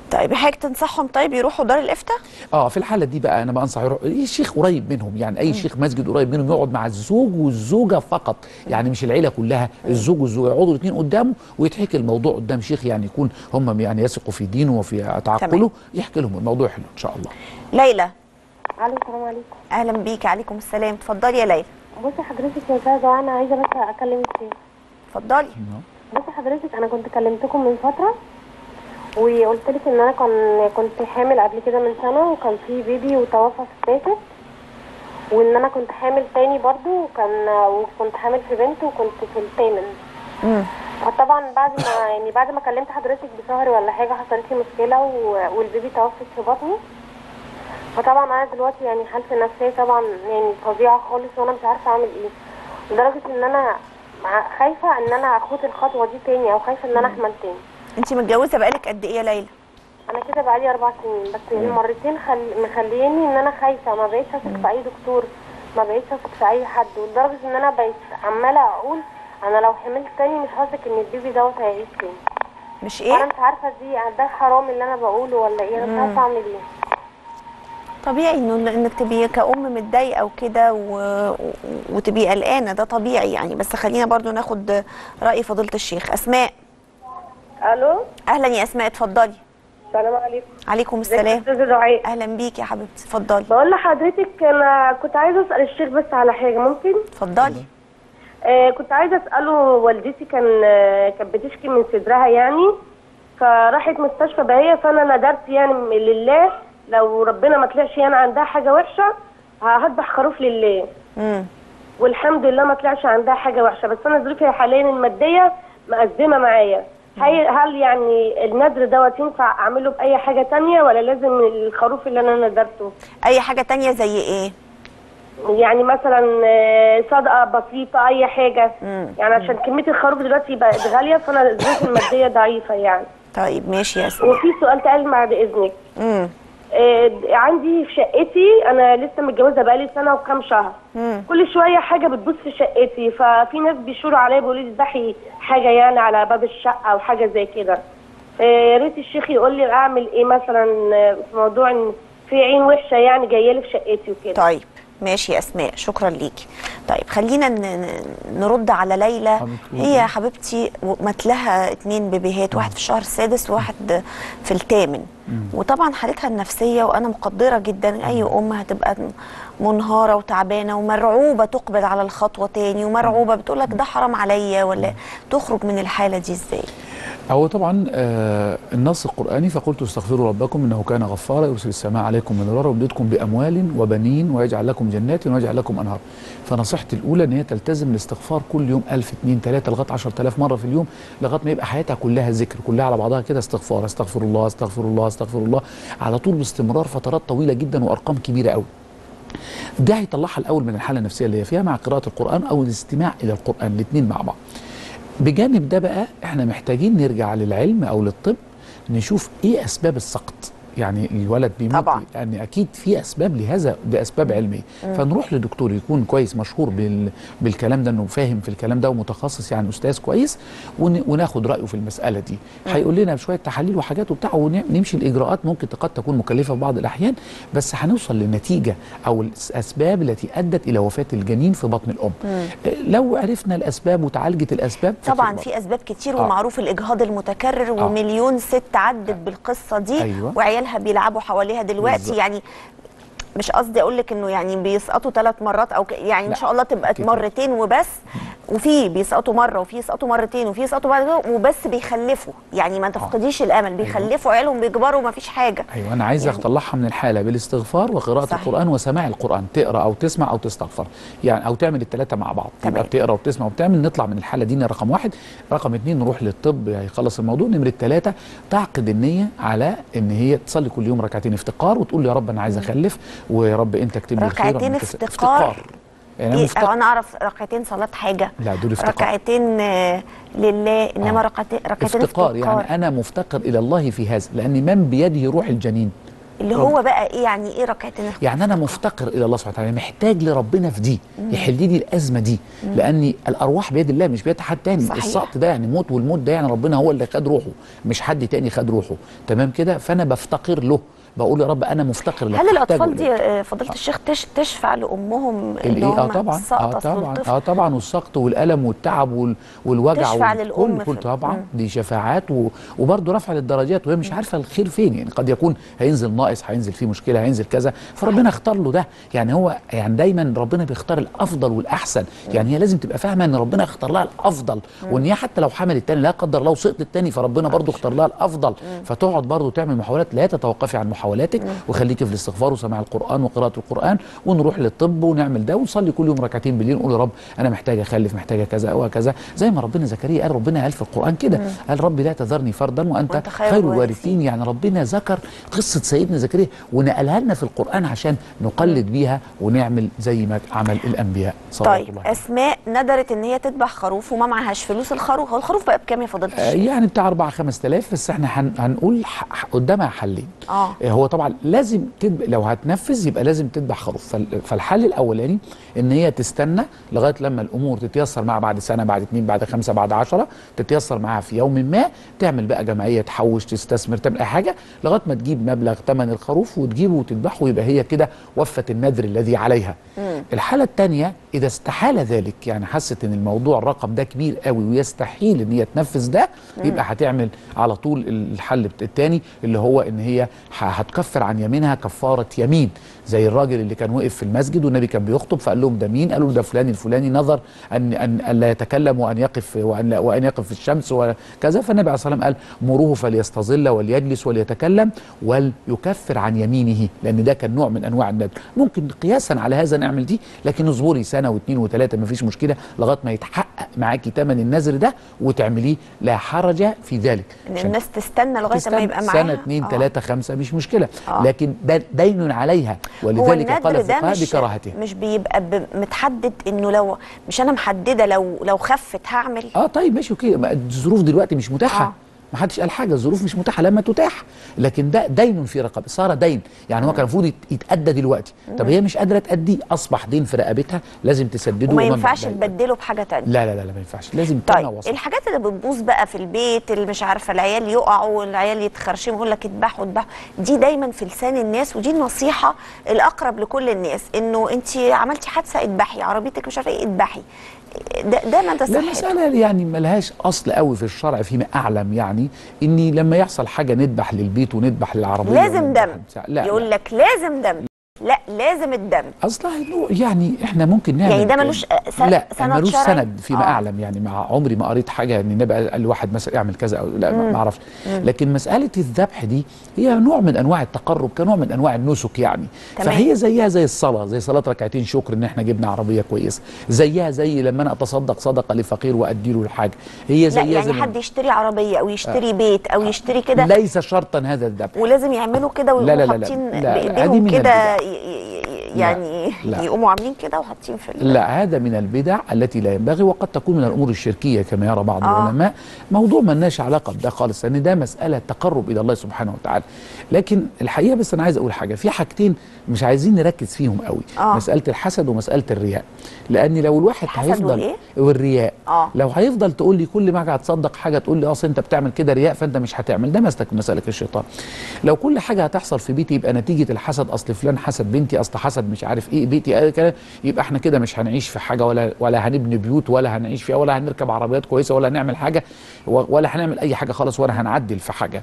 طيب حضرتك تنصحهم طيب يروحوا دار الافتاء اه في الحاله دي بقى انا بنصح يروح اي شيخ قريب منهم يعني اي شيخ مسجد قريب منهم يقعد مع الزوج والزوجه فقط يعني مش العيله كلها الزوج والزوجه يقعدوا الاثنين قدامه ويتحكي الموضوع قدام شيخ يعني يكون هم يعني يثقوا في دينه وفي تعقله يحكي لهم الموضوع حلو ان شاء الله ليلى الو السلام عليكم اهلا بيكي عليكم السلام اتفضلي يا ليلى بصي حضرتك يا استاذه انا عايزه بس اكلم الشيخ اتفضلي بصي حضرتك انا كنت كلمتكم من فتره وقلت لك ان انا كان كنت حامل قبل كده من سنه وكان في بيبي وتوفى في السادس وان انا كنت حامل تاني برضو وكان وكنت حامل في بنت وكنت في الثامن امم فطبعا بعد ما يعني بعد ما كلمت حضرتك بشهر ولا حاجه حصلت لي مشكله و- والبيبي توفت في بطني فطبعا انا دلوقتي يعني حالتي النفسيه طبعا يعني فظيعه خالص وانا مش عارفه اعمل ايه لدرجه ان انا مع- خايفه ان انا اخد الخطوه دي تاني او خايفه ان انا احمل تاني انت متجوزه بقالك قد ايه يا ليلى انا كده بقالي اربع سنين بس المرتين خل... مخليني ان انا خايفه ما بقيتش اثق في اي دكتور ما بقيتش اثق في اي حد ولدرجه ان انا بقيت عماله اقول انا لو حملت تاني مش هثق ان البيبي دوت هيعيش تاني مش انا ايه مش عارفه دي ده حرام اللي انا بقوله ولا ايه انا مش عارفه اعمل ايه طبيعي انه انك تبقي كأم متضايقه وكده و... و- وتبقي قلقانه ده طبيعي يعني بس خلينا برضو ناخد راي فضيله الشيخ اسماء الو اهلا يا اسماء اتفضلي السلام عليكم عليكم السلام استاذ دعاء اهلا بيكي يا حبيبتي اتفضلي بقول لحضرتك انا كنت عايزه اسال الشيخ بس على حاجه ممكن اتفضلي آه كنت عايزه اساله والدتي كان آه كانت بتشكي من صدرها يعني فراحت مستشفى بهية فانا ندرت يعني لله لو ربنا ما طلعش يعني عندها حاجه وحشه هذبح خروف لله امم والحمد لله ما طلعش عندها حاجه وحشه بس انا ظروفي حاليا الماديه مأزمه معايا هل هل يعني النذر دوت ينفع اعمله باي حاجه تانية ولا لازم الخروف اللي انا نذرته اي حاجه تانية زي ايه يعني مثلا آه، صدقه بسيطه اي حاجه مم. يعني عشان كميه الخروف دلوقتي بقت غاليه فانا ظروفي الماديه ضعيفه يعني طيب ماشي يا اسماء وفي سؤال تاني بعد اذنك امم آه، عندي في شقتي انا لسه متجوزه بقالي سنه وكام شهر مم. كل شويه حاجه بتبص في شقتي ففي ناس بيشوروا عليا بيقولوا لي اذبحي حاجه يعني على باب الشقه او حاجه زي كده آه، يا ريت الشيخ يقول لي اعمل ايه مثلا آه، في موضوع ان في عين وحشه يعني جايه لي في شقتي وكده طيب ماشي يا اسماء شكرا ليكي طيب خلينا ن- ن- نرد على ليلى حبيبتي. هي يا حبيبتي مات لها اتنين بيبيهات واحد في الشهر السادس وواحد في الثامن وطبعا حالتها النفسيه وانا مقدره جدا اي ام هتبقى منهاره وتعبانه ومرعوبه تقبل على الخطوه تاني ومرعوبه بتقول لك ده حرام عليا ولا تخرج من الحاله دي ازاي هو طبعا آه النص القرآني فقلت استغفروا ربكم إنه كان غفارا يرسل السماء عليكم مدرارا ويمددكم بأموال وبنين ويجعل لكم جنات ويجعل لكم أنهار فنصيحتي الأولى إن هي تلتزم الاستغفار كل يوم 1000 2 3 لغاية 10000 مرة في اليوم لغاية ما يبقى حياتها كلها ذكر كلها على بعضها كده استغفار استغفر الله استغفر الله استغفر الله على طول باستمرار فترات طويلة جدا وأرقام كبيرة قوي ده هيطلعها الاول من الحاله النفسيه اللي هي فيها مع قراءه القران او الاستماع الى القران الاثنين مع بعض بجانب ده بقى احنا محتاجين نرجع للعلم او للطب نشوف ايه اسباب السقط يعني الولد بيموت طبعا. يعني اكيد في اسباب لهذا باسباب علميه فنروح لدكتور يكون كويس مشهور بال بالكلام ده انه فاهم في الكلام ده ومتخصص يعني استاذ كويس ون وناخد رايه في المساله دي هيقول لنا شويه تحاليل وحاجات وبتاع ونمشي الاجراءات ممكن قد تكون مكلفه في بعض الاحيان بس هنوصل للنتيجه او الاسباب التي ادت الى وفاه الجنين في بطن الام لو عرفنا الاسباب وتعالجت الاسباب طبعا ففي في اسباب كتير آه. ومعروف الاجهاض المتكرر ومليون ست عدت بالقصه دي أيوة. وعيالها بيلعبوا حواليها دلوقتي بالظبط. يعني مش قصدي اقول لك انه يعني بيسقطوا ثلاث مرات او ك... يعني ان لا، شاء الله تبقى كتير. مرتين وبس وفي بيسقطوا مره وفي يسقطوا مرتين وفي يسقطوا بعد كده وبس بيخلفوا يعني ما تفقديش الامل بيخلفوا عيالهم بيكبروا وما فيش حاجه ايوه انا عايز يعني- اطلعها من الحاله بالاستغفار وقراءه صحيح. القران وسماع القران تقرا او تسمع او تستغفر يعني او تعمل الثلاثه مع بعض تمام. تبقى بتقرا وبتسمع وبتعمل نطلع من الحاله دي رقم واحد رقم اثنين نروح للطب هيخلص الموضوع نمره ثلاثه تعقد النيه على ان هي تصلي كل يوم ركعتين افتقار وتقول يا رب انا عايز اخلف ويا رب انت اكتب لي الخير ركعتين وأنا كس- افتقار؟ يعني أنا إيه مفتقر انا اعرف ركعتين صلاه حاجه لا دول افتقار ركعتين آه، لله انما آه. ركعتين ركعتين افتقار يعني انا مفتقر الى الله في هذا لان من بيده روح الجنين اللي هو بقى ايه يعني ايه ركعتين الخ- يعني انا مفتقر الى الله سبحانه وتعالى محتاج لربنا في دي يحل لي الازمه دي لان الارواح بيد الله مش بيد حد تاني صحيح. السقط ده يعني موت والموت ده يعني ربنا هو اللي خد روحه مش حد تاني خد روحه تمام كده فانا بفتقر له بقول يا رب انا مفتقر لك هل محتاج الاطفال دي إليك. آه، فضيله الشيخ تش تشفع لامهم اللي الايه اه هم طبعا اه السقطة طبعا والطفل؟ اه طبعا والسقط والالم والتعب وال والوجع تشفع وال- للأم كل في- كل طبعا مم. دي شفاعات و... وبرضه رفع للدرجات وهي مش عارفه الخير فين يعني قد يكون هينزل ناقص هينزل فيه مشكله هينزل كذا فربنا اختار له ده يعني هو يعني دايما ربنا بيختار الافضل والاحسن يعني هي لازم تبقى فاهمه ان ربنا اختار لها الافضل وان هي حتى لو حملت التاني لا قدر الله وسقط التاني فربنا برضه اختار لها الافضل فتقعد برضه تعمل محاولات لا تتوقفي عن محاولاتك وخليكي في الاستغفار وسماع القران وقراءه القران ونروح للطب ونعمل ده ونصلي كل يوم ركعتين بالليل نقول يا رب انا محتاجه اخلف محتاجه كذا وكذا زي ما ربنا زكريا قال ربنا قال في القران كده قال رب لا تذرني فردا وانت, وأنت خير خير الوارثين. الوارثين يعني ربنا ذكر قصه سيدنا زكريا ونقلها لنا في القران عشان نقلد بيها ونعمل زي ما عمل الانبياء صلوات طيب الله اسماء ندرت ان هي تذبح خروف وما معهاش فلوس الخروف هو الخروف بقى بكام يا فضيله آه، الشيخ يعني بتاع 4 5000 بس احنا هن هنقول ح- ح- قدامها حلين اه آه، هو طبعا لازم تدب... لو هتنفذ يبقى لازم تذبح خروف فال... فالحل الاولاني ان هي تستنى لغايه لما الامور تتيسر معاها بعد سنه بعد اتنين بعد خمسه بعد عشرة تتيسر معاها في يوم ما تعمل بقى جمعيه تحوش تستثمر تعمل اي حاجه لغايه ما تجيب مبلغ ثمن الخروف وتجيبه وتذبحه ويبقى هي كده وفت النذر الذي عليها الحاله الثانيه اذا استحال ذلك يعني حست ان الموضوع الرقم ده كبير قوي ويستحيل ان هي تنفذ ده يبقى هتعمل على طول الحل الثاني اللي هو ان هي ه- هتكفر عن يمينها كفاره يمين زي الراجل اللي كان وقف في المسجد والنبي كان بيخطب فقال لهم ده مين؟ قالوا له ده فلان الفلاني نظر ان ان ان لا يتكلم وان يقف وان لا وان يقف في الشمس وكذا فالنبي عليه الصلاه والسلام قال مروه فليستظل وليجلس وليتكلم وليكفر عن يمينه لان ده كان نوع من انواع النذر ممكن قياسا على هذا نعمل دي لكن اصبري سنه واثنين وثلاثه ما فيش مشكله لغايه ما يتحقق معاكي ثمن النذر ده وتعمليه لا حرج في ذلك ان عشان الناس تستنى لغايه ما تستنى يبقى معاها سنه اثنين آه. ثلاثه خمسه مش مشكله آه. لكن ده دين عليها هو ولذلك قال النذر ده الفقهاء مش بكراهته مش بيبقى ب- متحدد انه لو مش انا محدده لو لو خفت هعمل اه طيب ماشي اوكي ما الظروف دلوقتي مش متاحه آه. آه. ما حدش قال حاجه الظروف مش متاحه لما تتاح لكن ده دين في رقبه صار دين يعني هو كان المفروض يت- يتادى دلوقتي طب هي مش قادره تاديه اصبح دين في رقبتها لازم تسدده وما ومن ينفعش بعد- تبدله بحاجه تانية لا لا لا, لا ما ينفعش لازم تانا طيب وسط الحاجات اللي بتبوظ بقى في البيت اللي مش عارفه العيال يقعوا العيال يتخرشموا يقول لك اذبحوا اذبحوا دي دايما في لسان الناس ودي النصيحه الاقرب لكل الناس انه انت عملتي حادثه اذبحي عربيتك مش عارفه ايه اذبحي ده ده ما لا تصح مسألة يعني ملهاش أصل قوي في الشرع فيما أعلم يعني إني لما يحصل حاجة نذبح للبيت ونذبح للعربية لازم ونذبح دم للبتاع. لا يقول لا. لك لازم دم لا لازم الدم اصلها إنه يعني احنا ممكن نعمل يعني ده ملوش سن- لا سند ملوش شرعي؟ سند فيما آه. اعلم يعني مع عمري ما قريت حاجه ان النبي قال لواحد مثلا اعمل كذا او لا ما ما اعرفش لكن مساله الذبح دي هي نوع من انواع التقرب كنوع من انواع النسك يعني تمام. فهي زيها زي الصلاه زي صلاه ركعتين شكر ان احنا جبنا عربيه كويسه زيها زي لما انا اتصدق صدقه لفقير وادي له الحاجه هي لا زيها زي يعني حد يشتري عربيه او يشتري بيت او يشتري كده ليس شرطا هذا الذبح ولازم يعملوا كده لا لا ويقوموا لا لا. حاطين لا لا، هذه بايديهم من كده البدع. ي- ي- ي- يعني لا. يقوموا عاملين كده وحاطين في ال- لا هذا من البدع التي لا ينبغي وقد تكون من الامور الشركيه كما يرى بعض آه. آه. العلماء موضوع ما لناش علاقه بده خالص لان ده مساله تقرب الى الله سبحانه وتعالى لكن الحقيقه بس انا عايز اقول حاجه في حاجتين مش عايزين نركز فيهم قوي آه. مساله الحسد ومساله الرياء لان لو الواحد الحسد هيفضل والإيه؟ والرياء آه. لو هيفضل تقول لي كل ما اجي اتصدق حاجه تقول لي اصل انت بتعمل كده رياء فانت مش هتعمل ده مسلك من مسالك الشيطان لو كل حاجه هتحصل في بيتي يبقى نتيجه الحسد اصل فلان حسد بنتي اصل حسد مش عارف ايه بيتي آه كده يبقى احنا كده مش هنعيش في حاجه ولا ولا هنبني بيوت ولا هنعيش فيها ولا هنركب عربيات كويسه ولا هنعمل حاجه و- ولا هنعمل اي حاجه خالص ولا هنعدل في حاجه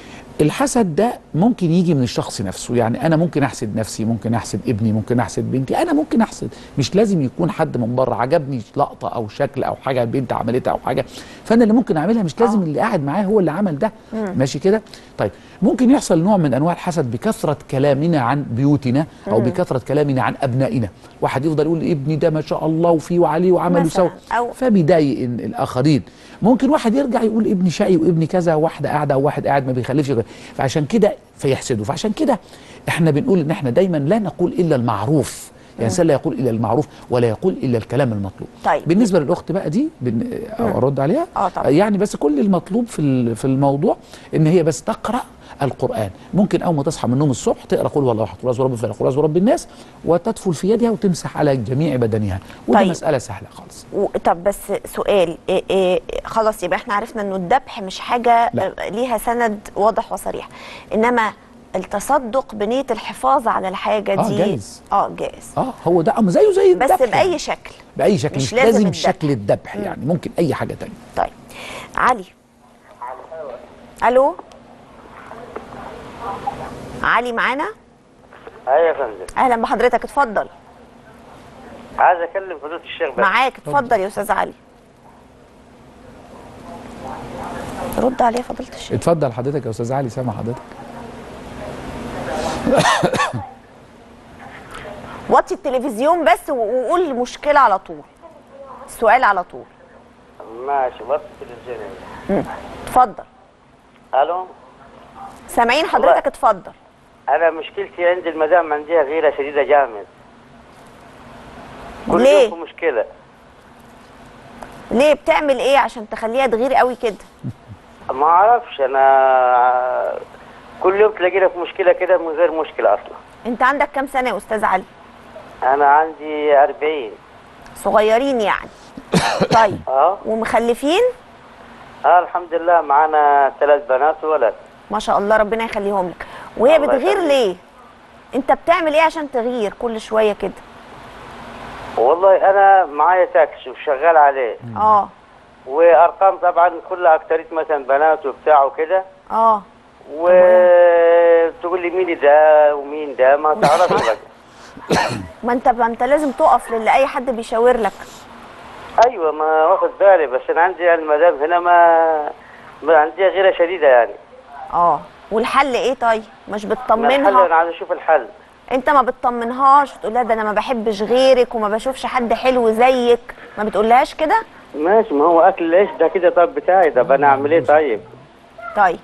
الحسد ده ممكن يجي من الشخص نفسه يعني انا ممكن احسد نفسي ممكن احسد ابني ممكن احسد بنتي انا ممكن احسد مش لازم يكون حد من بره عجبني لقطه او شكل او حاجه البنت عملتها او حاجه فانا اللي ممكن اعملها مش لازم آه. اللي قاعد معاه هو اللي عمل ده ماشي كده طيب ممكن يحصل نوع من انواع الحسد بكثره كلامنا عن بيوتنا او بكثره كلامنا عن ابنائنا واحد يفضل يقول ابني ده ما شاء الله وفيه وعليه وعمل مثلاً. وسوى أو- فبيضايق ال- الاخرين ممكن واحد يرجع يقول ابني شقي وابني كذا واحده قاعده او واحد قاعد ما بيخلفش غير- فعشان كده فيحسدوا فعشان كده احنا بنقول ان احنا دايما لا نقول الا المعروف يعني الانسان لا يقول الا المعروف ولا يقول الا الكلام المطلوب طيب. بالنسبه للاخت بقى دي بن... ارد عليها آه طبعا. يعني بس كل المطلوب في ال- في الموضوع ان هي بس تقرا القران ممكن اول ما تصحى من النوم الصبح تقرا قل هو الله احد قل اعوذ برب الفلق قل اعوذ برب الناس وتدفل في يدها وتمسح على جميع بدنها ودي طيب. مساله سهله خالص و... طب بس سؤال إيه إيه خلاص يبقى احنا عرفنا انه الذبح مش حاجه لا. آه، ليها سند واضح وصريح انما التصدق بنيه الحفاظ على الحاجه آه، دي جايز. اه جائز اه هو ده أم زيه زي بس الذبح باي شكل باي شكل مش مش, لازم لازم, الذبح. شكل الذبح يعني ممكن اي حاجه تانية طيب علي الو علي معانا ايوه يا فندم اهلا بحضرتك اتفضل عايز اكلم فضيله الشيخ بس معاك اتفضل يا استاذ علي رد عليه فضيله الشيخ اتفضل حضرتك يا استاذ علي سامع حضرتك وطي التلفزيون بس و- وقول المشكله على طول السؤال على طول ماشي بص التلفزيون مم. اتفضل الو سامعين والله. حضرتك اتفضل انا مشكلتي عند المدام عندها غيره شديده جامد كل ليه؟ يوم في مشكله ليه بتعمل ايه عشان تخليها تغير قوي كده ما اعرفش انا كل يوم تلاقينا في مشكله كده من غير مشكله اصلا انت عندك كام سنه يا استاذ علي انا عندي 40 صغيرين يعني طيب اه ومخلفين اه الحمد لله معانا ثلاث بنات وولد ما شاء الله ربنا يخليهم لك وهي الله بتغير يخليك. ليه انت بتعمل ايه عشان تغير كل شويه كده والله انا معايا تاكسي وشغال عليه اه وارقام طبعا كلها اكتريت مثلا بنات وبتاع وكده اه وتقول لي مين ده ومين ده ما تعرفش بقى ما انت ما انت لازم تقف للي اي حد بيشاور لك ايوه ما واخد بالي بس انا عندي المدام هنا ما, ما عندي غيره شديده يعني اه والحل ايه طيب مش ما الحل بتطمنها انا عايز اشوف الحل انت ما بتطمنهاش وتقول لها ده انا ما بحبش غيرك وما بشوفش حد حلو زيك ما بتقولهاش كده ماشي ما هو اكل العيش ده كده طب بتاعي طب انا اعمل ايه طيب طيب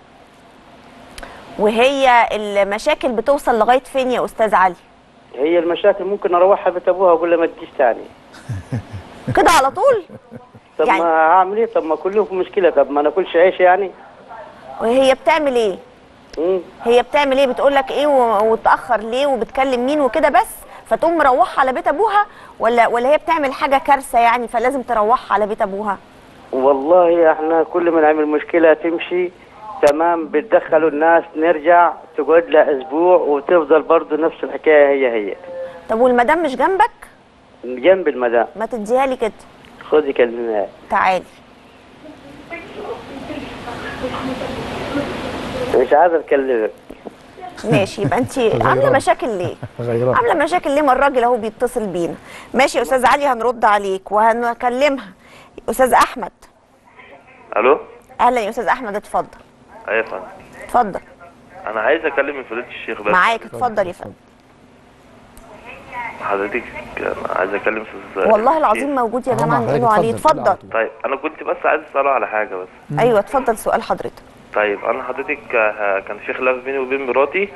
وهي المشاكل بتوصل لغايه فين يا استاذ علي هي المشاكل ممكن اروحها بيت ابوها واقول لها ما تجيش تاني كده على طول طب يعني- ما هعمل ايه طب ما كل يوم في مشكله طب ما ناكلش عيش يعني وهي بتعمل ايه مم. هي بتعمل ايه بتقول لك ايه و- وتاخر ليه وبتكلم مين وكده بس فتقوم مروحها على بيت ابوها ولا ولا هي بتعمل حاجه كارثه يعني فلازم تروحها على بيت ابوها والله احنا كل ما نعمل مشكله تمشي تمام بتدخلوا الناس نرجع تقعد لها اسبوع وتفضل برضه نفس الحكايه هي هي طب والمدام مش جنبك جنب المدام ما تديها لي كده خدي كلمة تعالي مش عايز اتكلمك ماشي يبقى انت عامله غيران. مشاكل ليه غيران. عامله مشاكل ليه ما الراجل اهو بيتصل بينا ماشي يا استاذ علي هنرد عليك وهنكلمها استاذ احمد الو اهلا يا استاذ احمد اتفضل ايوه يا فندم اتفضل انا عايز اكلم من فضيله الشيخ بس معاك اتفضل يا فندم حضرتك عايز اكلم استاذ والله الشيخ. العظيم موجود يا آه، جماعه حضرتك نقولوا عليه اتفضل، اتفضل اتفضل. طيب انا كنت بس عايز اساله على حاجه بس ايوه اتفضل سؤال حضرتك طيب انا حضرتك آه، كان في خلاف بيني وبين مراتي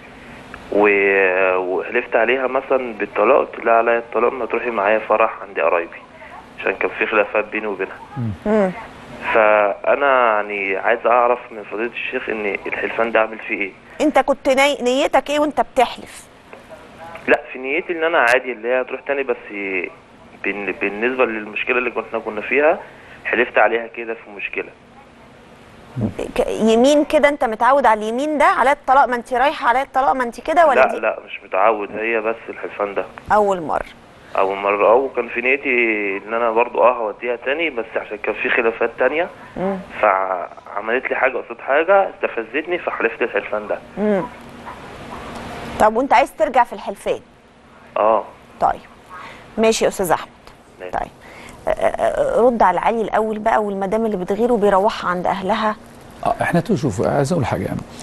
و- وحلفت عليها مثلا بالطلاق قلت لها عليا الطلاق ما تروحي معايا فرح عند قرايبي عشان كان في خلافات بيني وبينها مم. فانا يعني عايز اعرف من فضيله الشيخ ان الحلفان ده اعمل فيه ايه انت كنت ني... نيتك ايه وانت بتحلف لا في نيتي ان انا عادي اللي هي تروح تاني بس بال- بالنسبه للمشكله اللي كنا كنا فيها حلفت عليها كده في مشكله ك- يمين كده انت متعود على اليمين ده على الطلاق ما انت رايحه على الطلاق ما انت كده ولا لا دي لا مش متعود هي بس الحلفان ده اول مره اول مره او كان في نيتي ان انا برضو اه هوديها تاني بس عشان كان في خلافات تانية مم. فعملت لي حاجه قصاد حاجه استفزتني فحلفت الحلفان ده مم. طب وانت عايز ترجع في الحلفان اه طيب ماشي يا استاذ احمد ماشي. طيب أ- أ- رد على علي الاول بقى والمدام اللي بتغير وبيروحها عند اهلها اه احنا تو- شوف عايز اقول حاجه يعني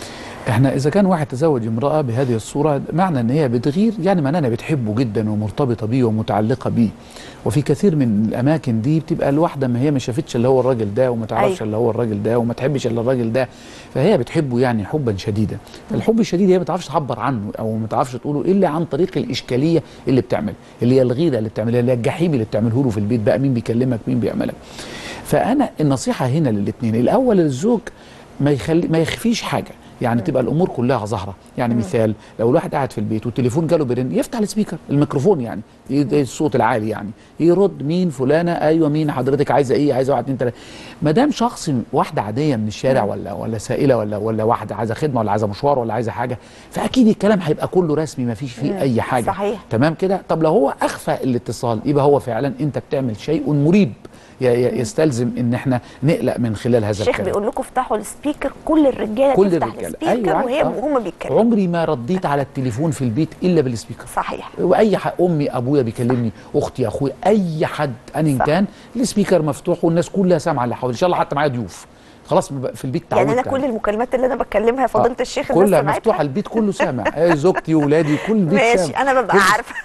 احنا اذا كان واحد تزوج امراه بهذه الصوره معنى ان هي بتغير يعني معناه انها بتحبه جدا ومرتبطه بيه ومتعلقه بيه وفي كثير من الاماكن دي بتبقى الواحده ما هي ما شافتش اللي هو الراجل ده وما تعرفش أيوة. اللي هو الراجل ده وما تحبش الا الراجل ده فهي بتحبه يعني حبا شديدا الحب الشديد هي ما تعرفش تعبر عنه او ما تعرفش تقوله الا عن طريق الاشكاليه اللي بتعمل اللي هي الغيره اللي بتعملها اللي هي الجحيم اللي بتعمله له في البيت بقى مين بيكلمك مين بيعملك فانا النصيحه هنا للاثنين الاول للزوج ما يخلي ما يخفيش حاجه يعني تبقى الامور كلها ظاهره يعني مثال لو الواحد قاعد في البيت والتليفون جاله بيرن يفتح السبيكر الميكروفون يعني ي- الصوت العالي يعني يرد مين فلانه ايوه مين حضرتك عايزه ايه عايزه واحد اتنين تلاته ما دام شخص واحده عاديه من الشارع ولا ولا سائله ولا ولا واحده عايزه خدمه ولا عايزه مشوار ولا عايزه حاجه فاكيد الكلام هيبقى كله رسمي ما فيش فيه اي حاجه صحيح. تمام كده طب لو هو اخفى الاتصال يبقى هو فعلا انت بتعمل شيء مريب ي- ي- يستلزم ان احنا نقلق من خلال هذا الشيخ الكلام بيقول لكم افتحوا السبيكر كل الرجاله كل تفتح الرجاله السبيكر وهي آه. وهم بيتكلموا عمري ما رديت على التليفون في البيت الا بالسبيكر صحيح واي حق امي ابويا بيكلمني اختي اخويا اي حد ان صح. كان السبيكر مفتوح والناس كلها سامعه اللي حوالي ان شاء الله حتى معايا ضيوف خلاص ما بقى- في البيت تعودت يعني انا كل المكالمات اللي انا بتكلمها يا فضيله آه. الشيخ الناس كلها سمعتها؟ مفتوحه البيت كله سامع آه، زوجتي واولادي كل البيت ماشي سامع انا ببقى كل- عارفه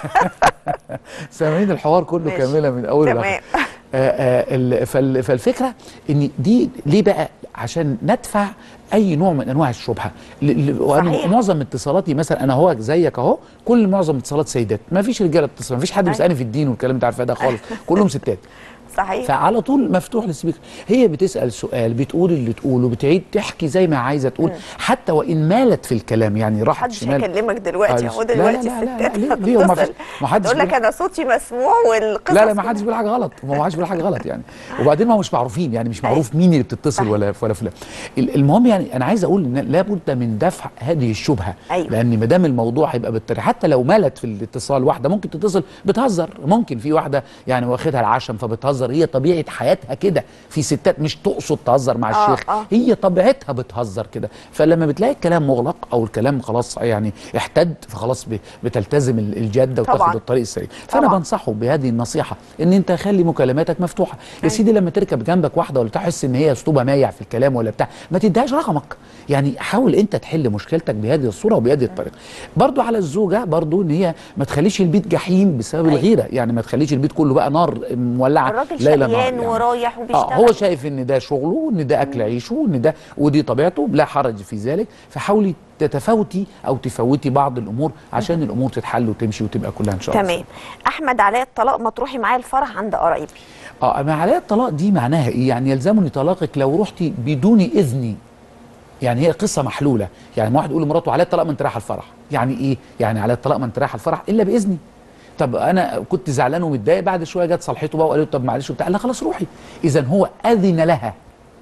سامعين الحوار كله ماشي. كاملا من اول تمام. لاخر آه، آه، ال- فال- فالفكره ان دي ليه بقى عشان ندفع اي نوع من انواع الشبهه ل- ل- وأنا صحيح. معظم اتصالاتي مثلا انا هو زيك اهو كل معظم اتصالات سيدات ما فيش رجاله بتتصل ما فيش حد بيسالني في الدين والكلام انت عارفه ده خالص كلهم ستات صحيح فعلى طول مفتوح للسبيكر هي بتسال سؤال بتقول اللي تقوله بتعيد تحكي زي ما عايزه تقول حتى وان مالت في الكلام يعني راحت محدش شمال هيكلمك دلوقتي آه، هو لا، دلوقتي لا، لا، لا، الستات ليه- ليه؟ ما فيش- هتتصل. ما حدش تقول لك بيقول- انا صوتي مسموع والقصص لا لا ما حدش بيقول حاجه غلط ما حدش بيقول حاجه غلط يعني وبعدين ما هو مش معروفين يعني مش معروف مين اللي بتتصل ولا ولا فلان ال- المهم يعني انا عايز اقول ان لابد من دفع هذه الشبهه أيوة. لان ما دام الموضوع هيبقى بالطريقه حتى لو مالت في الاتصال واحده ممكن تتصل بتهزر ممكن في واحده يعني واخدها العشم فبتهزر هي طبيعه حياتها كده في ستات مش تقصد تهزر مع آه، الشيخ آه. هي طبيعتها بتهزر كده فلما بتلاقي الكلام مغلق او الكلام خلاص يعني احتد فخلاص ب- بتلتزم ال- الجاده طبعاً. وتاخد الطريق السريع فانا طبعاً. بنصحه بهذه النصيحه ان انت خلي مكالماتك مفتوحه يا سيدي لما تركب جنبك واحده ولا تحس ان هي اسلوبها مايع في الكلام ولا بتاع ما تديهاش رقمك يعني حاول انت تحل مشكلتك بهذه الصوره وبهذه الطريقه برضو على الزوجه برضو ان هي ما تخليش البيت جحيم بسبب أيوة. الغيره يعني ما تخليش البيت كله بقى نار مولعه الراجل ليل نهار شقيان يعني. ورايح وبيشتغل اه هو شايف ان ده شغله وان ده اكل عيشه وان ده ودي طبيعته لا حرج في ذلك فحاولي تتفاوتي او تفوتي بعض الامور عشان الامور تتحل وتمشي وتبقى كلها ان شاء الله تمام احمد علاء الطلاق ما تروحي معايا الفرح عند قرايبي اه ما عليها الطلاق دي معناها ايه؟ يعني يلزمني طلاقك لو رحتي بدون اذني يعني هي قصه محلوله يعني ما واحد يقول لمراته عليها الطلاق ما انت رايحه الفرح يعني ايه؟ يعني عليها الطلاق ما انت رايحه الفرح الا باذني طب انا كنت زعلان ومتضايق بعد شويه جت صالحته بقى وقالت له طب معلش وبتاع قال لها خلاص روحي اذا هو اذن لها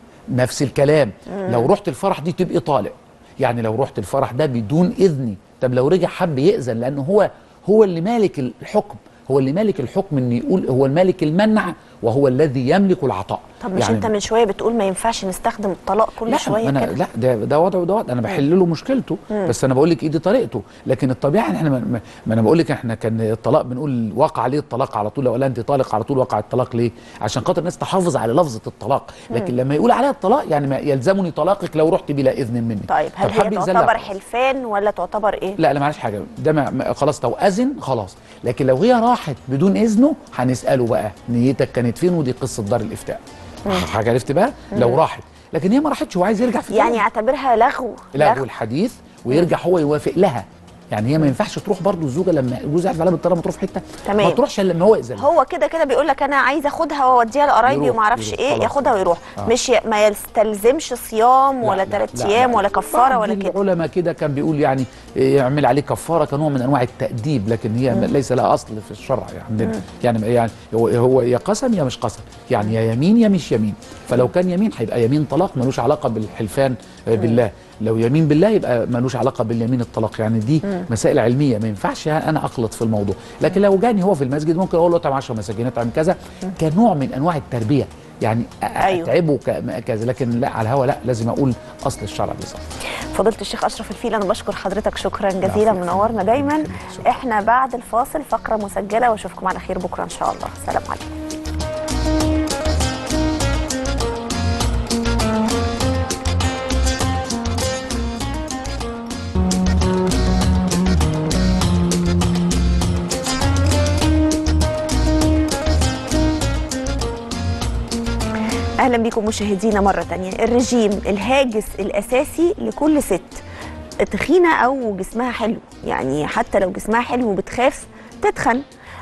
نفس الكلام لو رحت الفرح دي تبقي طالق يعني لو رحت الفرح ده بدون اذني طب لو رجع حب يأذن لانه هو هو اللي مالك الحكم هو اللي مالك الحكم ان يقول هو المالك المنع وهو الذي يملك العطاء طب مش انت من شويه بتقول ما ينفعش نستخدم الطلاق كل لا شويه أنا كده لا ده ده وضع وده وضع انا بحل له مشكلته بس انا بقول لك ايه دي طريقته لكن الطبيعه احنا ما, ما- ما انا بقول لك احنا كان الطلاق بنقول وقع عليه الطلاق على طول لو قال انت طالق على طول وقع الطلاق ليه؟ عشان خاطر الناس تحافظ على لفظه الطلاق لكن لما يقول عليها الطلاق يعني ما يلزمني طلاقك لو رحت بلا اذن مني طيب هل طب هي حب يأذن تعتبر لك. حلفان ولا تعتبر ايه لا لا معلش حاجه ده ما ما- خلاص لو اذن خلاص لكن لو هي راحت بدون اذنه هنساله بقى نيتك كانت فين ودي قصه دار الافتاء حاجه عرفت بقى لو راحت لكن هي ما راحتش وعايز يرجع في يعني الكلام. اعتبرها لغو لغو الحديث ويرجع هو يوافق لها يعني هي ما ينفعش تروح برضو الزوجه لما الجوز يعرف عليها بالطريقه ما تروح في حته تمام. ما تروحش الا لما هو يأذن هو كده كده بيقول لك انا عايز اخدها واوديها لقرايبي يروح- وما اعرفش يروح، ايه خلاص. ياخدها ويروح آه. مش ي... ما يستلزمش صيام لا، ولا لا، ثلاث لا، ايام لا. ولا كفاره بعض ولا كده العلماء كده كان بيقول يعني يعمل عليه كفاره كنوع من انواع التاديب لكن هي ليس لها اصل في الشرع يعني عندنا يعني يعني هو هو يا قسم يا مش قسم يعني يا يمين يا مش يمين فلو كان يمين هيبقى يمين طلاق ملوش علاقه بالحلفان آه، بالله لو يمين بالله يبقى ملوش علاقه باليمين الطلاق يعني دي مسائل علميه ما ينفعش انا اخلط في الموضوع لكن لو جاني هو في المسجد ممكن اقول له اطعم 10 مساكين اطعم كذا كنوع من انواع التربيه يعني أ- أيوه. اتعبه ك- كذا لكن لا على الهوا لا لازم اقول اصل الشرع بالظبط فضيله الشيخ اشرف الفيل انا بشكر حضرتك شكرا جزيلا العفو. منورنا دايما شكرا. احنا بعد الفاصل فقره مسجله واشوفكم على خير بكره ان شاء الله سلام عليكم بيكم مشاهدينا مرة تانية الرجيم الهاجس الأساسي لكل ست تخينة أو جسمها حلو يعني حتى لو جسمها حلو بتخاف تتخن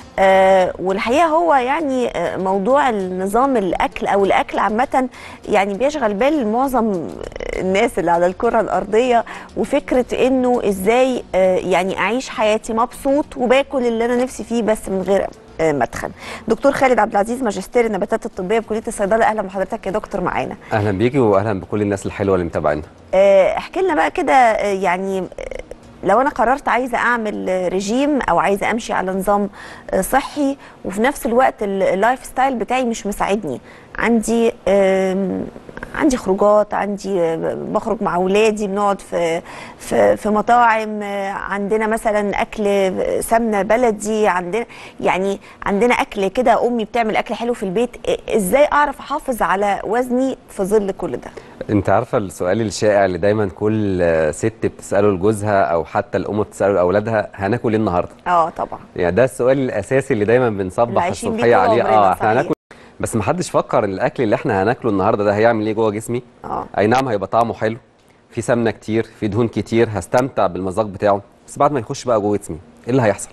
آه والحقيقه هو يعني آه موضوع النظام الاكل او الاكل عامه يعني بيشغل بال معظم الناس اللي على الكره الارضيه وفكره انه ازاي آه يعني اعيش حياتي مبسوط وباكل اللي انا نفسي فيه بس من غير آه مدخن دكتور خالد عبد العزيز ماجستير النباتات الطبيه بكليه الصيدله اهلا بحضرتك يا دكتور معانا اهلا بيكي واهلا بكل الناس الحلوه اللي متابعينا آه، احكي لنا بقى كده آه، يعني آه، لو انا قررت عايزه اعمل آه، رجيم او عايزه امشي على نظام آه، صحي وفي نفس الوقت ال- اللايف ستايل بتاعي مش مساعدني عندي آم، عندي خروجات عندي آه، بخرج مع اولادي بنقعد في في في مطاعم آه، عندنا مثلا اكل سمنه بلدي عندنا يعني عندنا اكل كده امي بتعمل اكل حلو في البيت آه، ازاي اعرف احافظ على وزني في ظل كل ده انت عارفه السؤال الشائع اللي دايما كل آه، ست بتساله لجوزها او حتى الام بتساله لاولادها هناكل ايه النهارده اه طبعا يعني ده السؤال الاساسي اللي دايما اللي بنصبح عايشين بيه الصبحيه طول عليه عمرنا، اه احنا صحيح. هناكل بس ما حدش فكر ان الاكل اللي احنا هناكله النهارده ده هيعمل ايه جوه جسمي اه اي نعم هيبقى طعمه حلو في سمنه كتير في دهون كتير هستمتع بالمذاق بتاعه بس بعد ما يخش بقى جوه جسمي ايه اللي هيحصل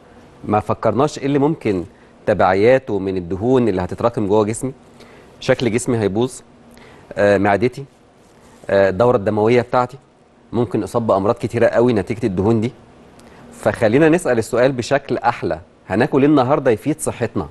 ما فكرناش ايه اللي ممكن تبعياته من الدهون اللي هتتراكم جوه جسمي شكل جسمي هيبوظ آه معدتي آه الدوره الدمويه بتاعتي ممكن اصاب بامراض كتيره قوي نتيجه الدهون دي فخلينا نسال السؤال بشكل احلى هناكل ايه النهارده يفيد صحتنا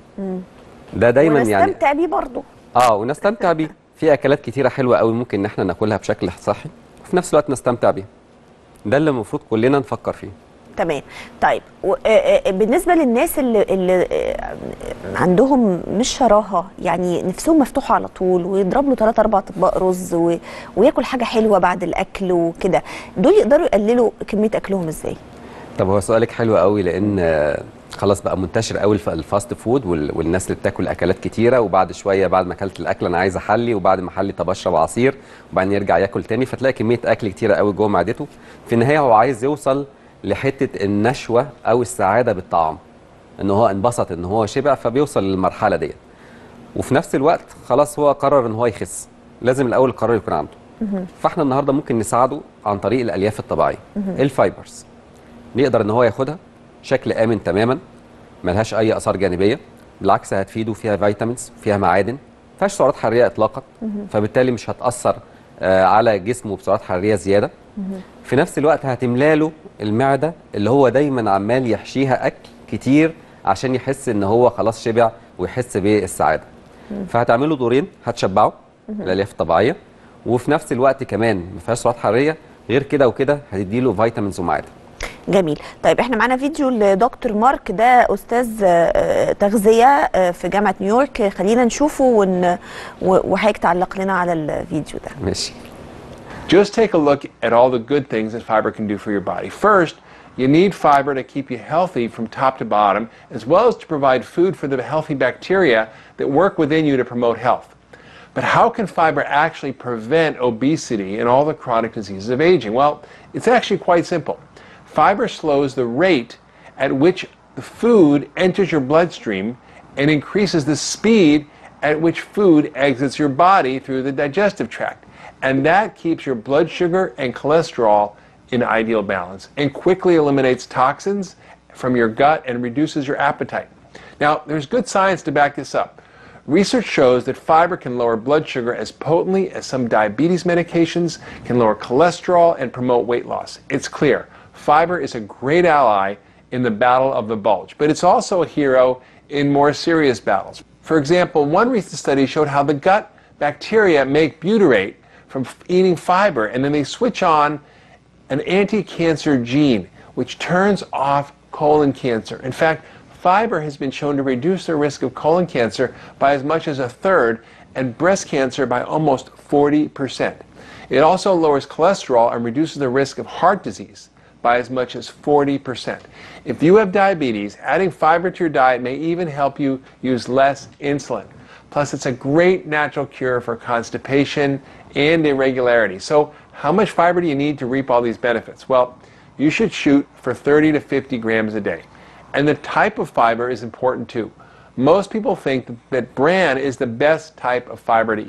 ده دايما يعني ونستمتع بيه برضه اه ونستمتع بيه في اكلات كتيره حلوه قوي ممكن ان احنا ناكلها بشكل صحي وفي نفس الوقت نستمتع بيها ده اللي المفروض كلنا نفكر فيه تمام طيب و- آه، آه، بالنسبه للناس اللي, اللي آه، عندهم مش شراهه يعني نفسهم مفتوحه على طول ويضرب له 3 4 اطباق رز و... وياكل حاجه حلوه بعد الاكل وكده دول يقدروا يقللوا كميه اكلهم ازاي طب هو سؤالك حلو قوي لان آه، خلاص بقى منتشر قوي الف- الفاست فود وال- والناس اللي بتاكل اكلات كتيره وبعد شويه بعد ما اكلت الاكل انا عايز احلي وبعد ما احلي طب اشرب عصير وبعدين يرجع ياكل تاني فتلاقي كميه اكل كتيره قوي جوه معدته في النهايه هو عايز يوصل لحته النشوه او السعاده بالطعام ان هو انبسط ان هو شبع فبيوصل للمرحله ديت وفي نفس الوقت خلاص هو قرر ان هو يخس لازم الاول القرار يكون عنده فاحنا النهارده ممكن نساعده عن طريق الالياف الطبيعيه الفايبرز يقدر ان هو ياخدها شكل امن تماما ملهاش اي اثار جانبيه بالعكس هتفيده فيها فيتامينز فيها معادن ما فيهاش سعرات حراريه اطلاقا فبالتالي مش هتاثر آه، على جسمه بسعرات حراريه زياده في نفس الوقت هتملاله المعده اللي هو دايما عمال يحشيها اكل كتير عشان يحس ان هو خلاص شبع ويحس بالسعاده فهتعمله دورين هتشبعه الالياف الطبيعيه وفي نفس الوقت كمان ما فيهاش سعرات حراريه غير كده وكده هتديله فيتامينز ومعادن جميل طيب احنا معانا فيديو لدكتور مارك ده استاذ آه، تغذيه آه، في جامعه نيويورك خلينا نشوفه ون... و- وحضرتك تعلق لنا على الفيديو ده ماشي Just take a look at all the good things that fiber can do for your body. First, you need fiber to keep you healthy from top to bottom, as well as to provide food for the healthy bacteria that work within you to promote health. But how can fiber actually prevent obesity and all the chronic diseases of aging? Well, it's actually quite simple. Fiber slows the rate at which the food enters your bloodstream and increases the speed at which food exits your body through the digestive tract. And that keeps your blood sugar and cholesterol in ideal balance and quickly eliminates toxins from your gut and reduces your appetite. Now, there's good science to back this up. Research shows that fiber can lower blood sugar as potently as some diabetes medications, can lower cholesterol, and promote weight loss. It's clear. Fiber is a great ally in the battle of the bulge, but it's also a hero in more serious battles. For example, one recent study showed how the gut bacteria make butyrate from f- eating fiber, and then they switch on an anti-cancer gene which turns off colon cancer. In fact, fiber has been shown to reduce the risk of colon cancer by as much as a third and breast cancer by almost 40%. It also lowers cholesterol and reduces the risk of heart disease by as much as 40%. If you have diabetes, adding fiber to your diet may even help you use less insulin. Plus, it's a great natural cure for constipation and irregularity. So, how much fiber do you need to reap all these benefits? Well, you should shoot for 30 to 50 grams a day. And the type of fiber is important too. Most people think that bran is the best type of fiber to eat.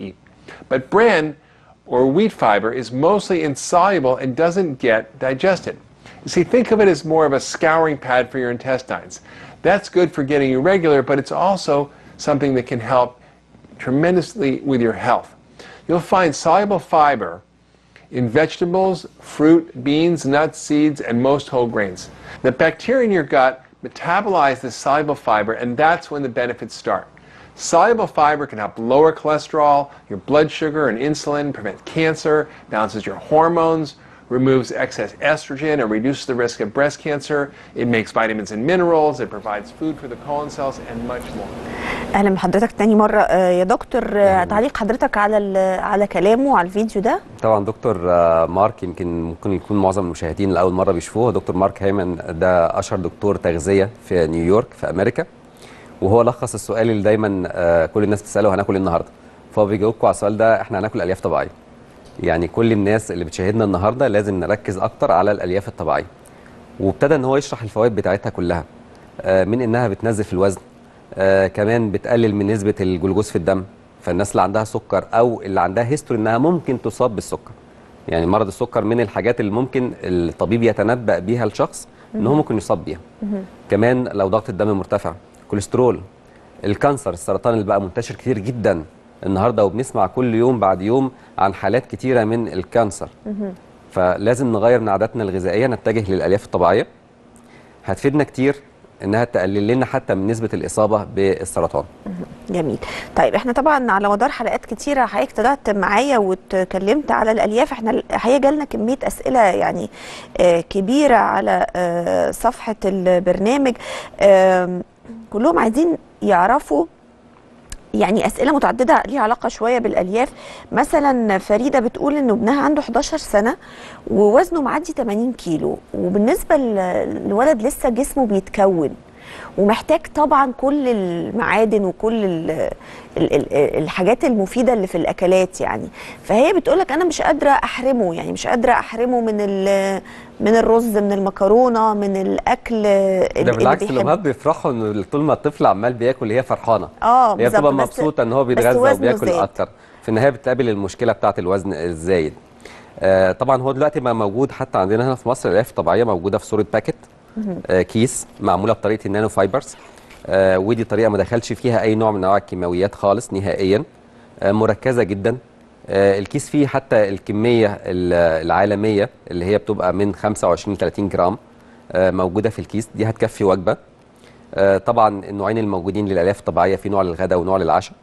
But bran or wheat fiber is mostly insoluble and doesn't get digested. You see, think of it as more of a scouring pad for your intestines. That's good for getting you regular, but it's also something that can help tremendously with your health. You'll find soluble fiber in vegetables, fruit, beans, nuts, seeds, and most whole grains. The bacteria in your gut metabolize this soluble fiber, and that's when the benefits start. Soluble fiber can help lower cholesterol, your blood sugar and insulin, prevent cancer, balances your hormones, removes excess estrogen, and reduces the risk of breast cancer. It makes vitamins and minerals, it provides food for the colon cells, and much more. اهلا بحضرتك تاني مره آه، يا دكتور آه، تعليق حضرتك على ال- على كلامه على الفيديو ده طبعا دكتور آه، مارك يمكن ممكن يكون معظم المشاهدين لاول مره بيشوفوه دكتور مارك هيمن ده اشهر دكتور تغذيه في نيويورك في امريكا وهو لخص السؤال اللي دايما آه، كل الناس بتساله هناكل ايه النهارده فهو بيجاوبكم على السؤال ده احنا هناكل الياف طبيعيه يعني كل الناس اللي بتشاهدنا النهارده لازم نركز اكتر على الالياف الطبيعيه وابتدى ان هو يشرح الفوائد بتاعتها كلها آه، من انها بتنزل في الوزن آه، كمان بتقلل من نسبه الجلوكوز في الدم فالناس اللي عندها سكر او اللي عندها هيستوري انها ممكن تصاب بالسكر يعني مرض السكر من الحاجات اللي ممكن الطبيب يتنبأ بيها الشخص ان هو ممكن يصاب بيها كمان لو ضغط الدم مرتفع كوليسترول الكانسر السرطان اللي بقى منتشر كتير جدا النهارده وبنسمع كل يوم بعد يوم عن حالات كتيره من الكانسر فلازم نغير من عاداتنا الغذائيه نتجه للالياف الطبيعيه هتفيدنا كتير انها تقلل لنا حتى من نسبه الاصابه بالسرطان جميل طيب احنا طبعا على مدار حلقات كتيره حضرتك طلعت معايا واتكلمت على الالياف احنا الحقيقه جالنا كميه اسئله يعني آه، كبيره على آه، صفحه البرنامج آم، كلهم عايزين يعرفوا يعني اسئله متعدده ليها علاقه شويه بالالياف مثلا فريده بتقول ان ابنها عنده 11 سنه ووزنه معدي 80 كيلو وبالنسبه للولد لسه جسمه بيتكون ومحتاج طبعا كل المعادن وكل ال ال ال الحاجات المفيده اللي في الاكلات يعني فهي بتقول لك انا مش قادره احرمه يعني مش قادره احرمه من ال- من الرز من المكرونه من الاكل ده اللي بالعكس بيحبه. الامهات بيفرحوا ان طول ما الطفل عمال بياكل هي فرحانه اه هي بالظبط، بتبقى بس- مبسوطه ان هو بس بيتغذى وزنه وبياكل زاد. اكتر في النهايه بتقابل المشكله بتاعه الوزن الزايد آه طبعا هو دلوقتي بقى موجود حتى عندنا هنا في مصر الالياف الطبيعيه موجوده في صوره باكت آه كيس معموله بطريقه النانو فايبرز آه ودي طريقه ما دخلش فيها اي نوع من انواع الكيماويات خالص نهائيا آه مركزه جدا آه الكيس فيه حتى الكميه ال- العالميه اللي هي بتبقى من 25 ل 30 جرام آه موجوده في الكيس دي هتكفي وجبه آه طبعا النوعين الموجودين للالياف الطبيعيه في نوع للغداء ونوع للعشاء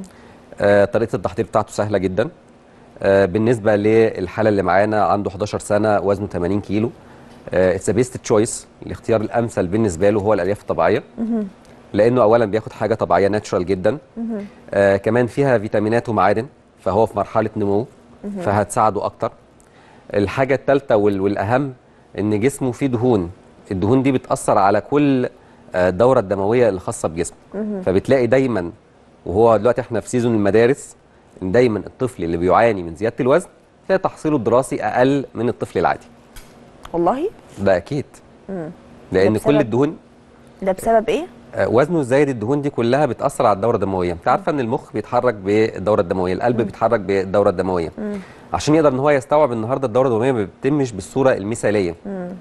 آه، طريقه التحضير بتاعته سهله جدا آه، بالنسبه للحاله اللي معانا عنده 11 سنه وزنه 80 كيلو اتس بيست تشويس الاختيار الامثل بالنسبه له هو الالياف الطبيعيه لانه اولا بياخد حاجه طبيعيه ناتشرال جدا آه كمان فيها فيتامينات ومعادن فهو في مرحله نمو فهتساعده اكتر الحاجه الثالثه وال- والاهم ان جسمه فيه دهون الدهون دي بتاثر على كل آه، الدوره الدمويه الخاصه بجسمه فبتلاقي دايما وهو دلوقتي احنا في سيزون المدارس ان دايما الطفل اللي بيعاني من زياده الوزن تلاقي تحصيله الدراسي اقل من الطفل العادي والله ده اكيد لان ده كل بسبب- الدهون ده بسبب ايه آه، وزنه زايد الدهون دي كلها بتاثر على الدوره الدمويه انت عارفه ان المخ بيتحرك بالدوره الدمويه القلب بيتحرك بالدوره الدمويه عشان يقدر ان هو يستوعب النهارده الدوره الدمويه ما بتتمش بالصوره المثاليه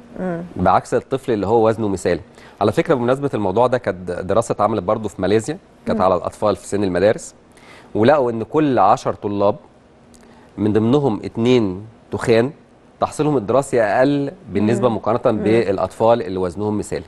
بعكس الطفل اللي هو وزنه مثالي على فكره بمناسبه الموضوع ده كانت دراسه اتعملت برضه في ماليزيا كانت على الاطفال في سن المدارس ولقوا ان كل 10 طلاب من ضمنهم اتنين تخان تحصيلهم الدراسي اقل بالنسبه مقارنه بالاطفال اللي وزنهم مثالي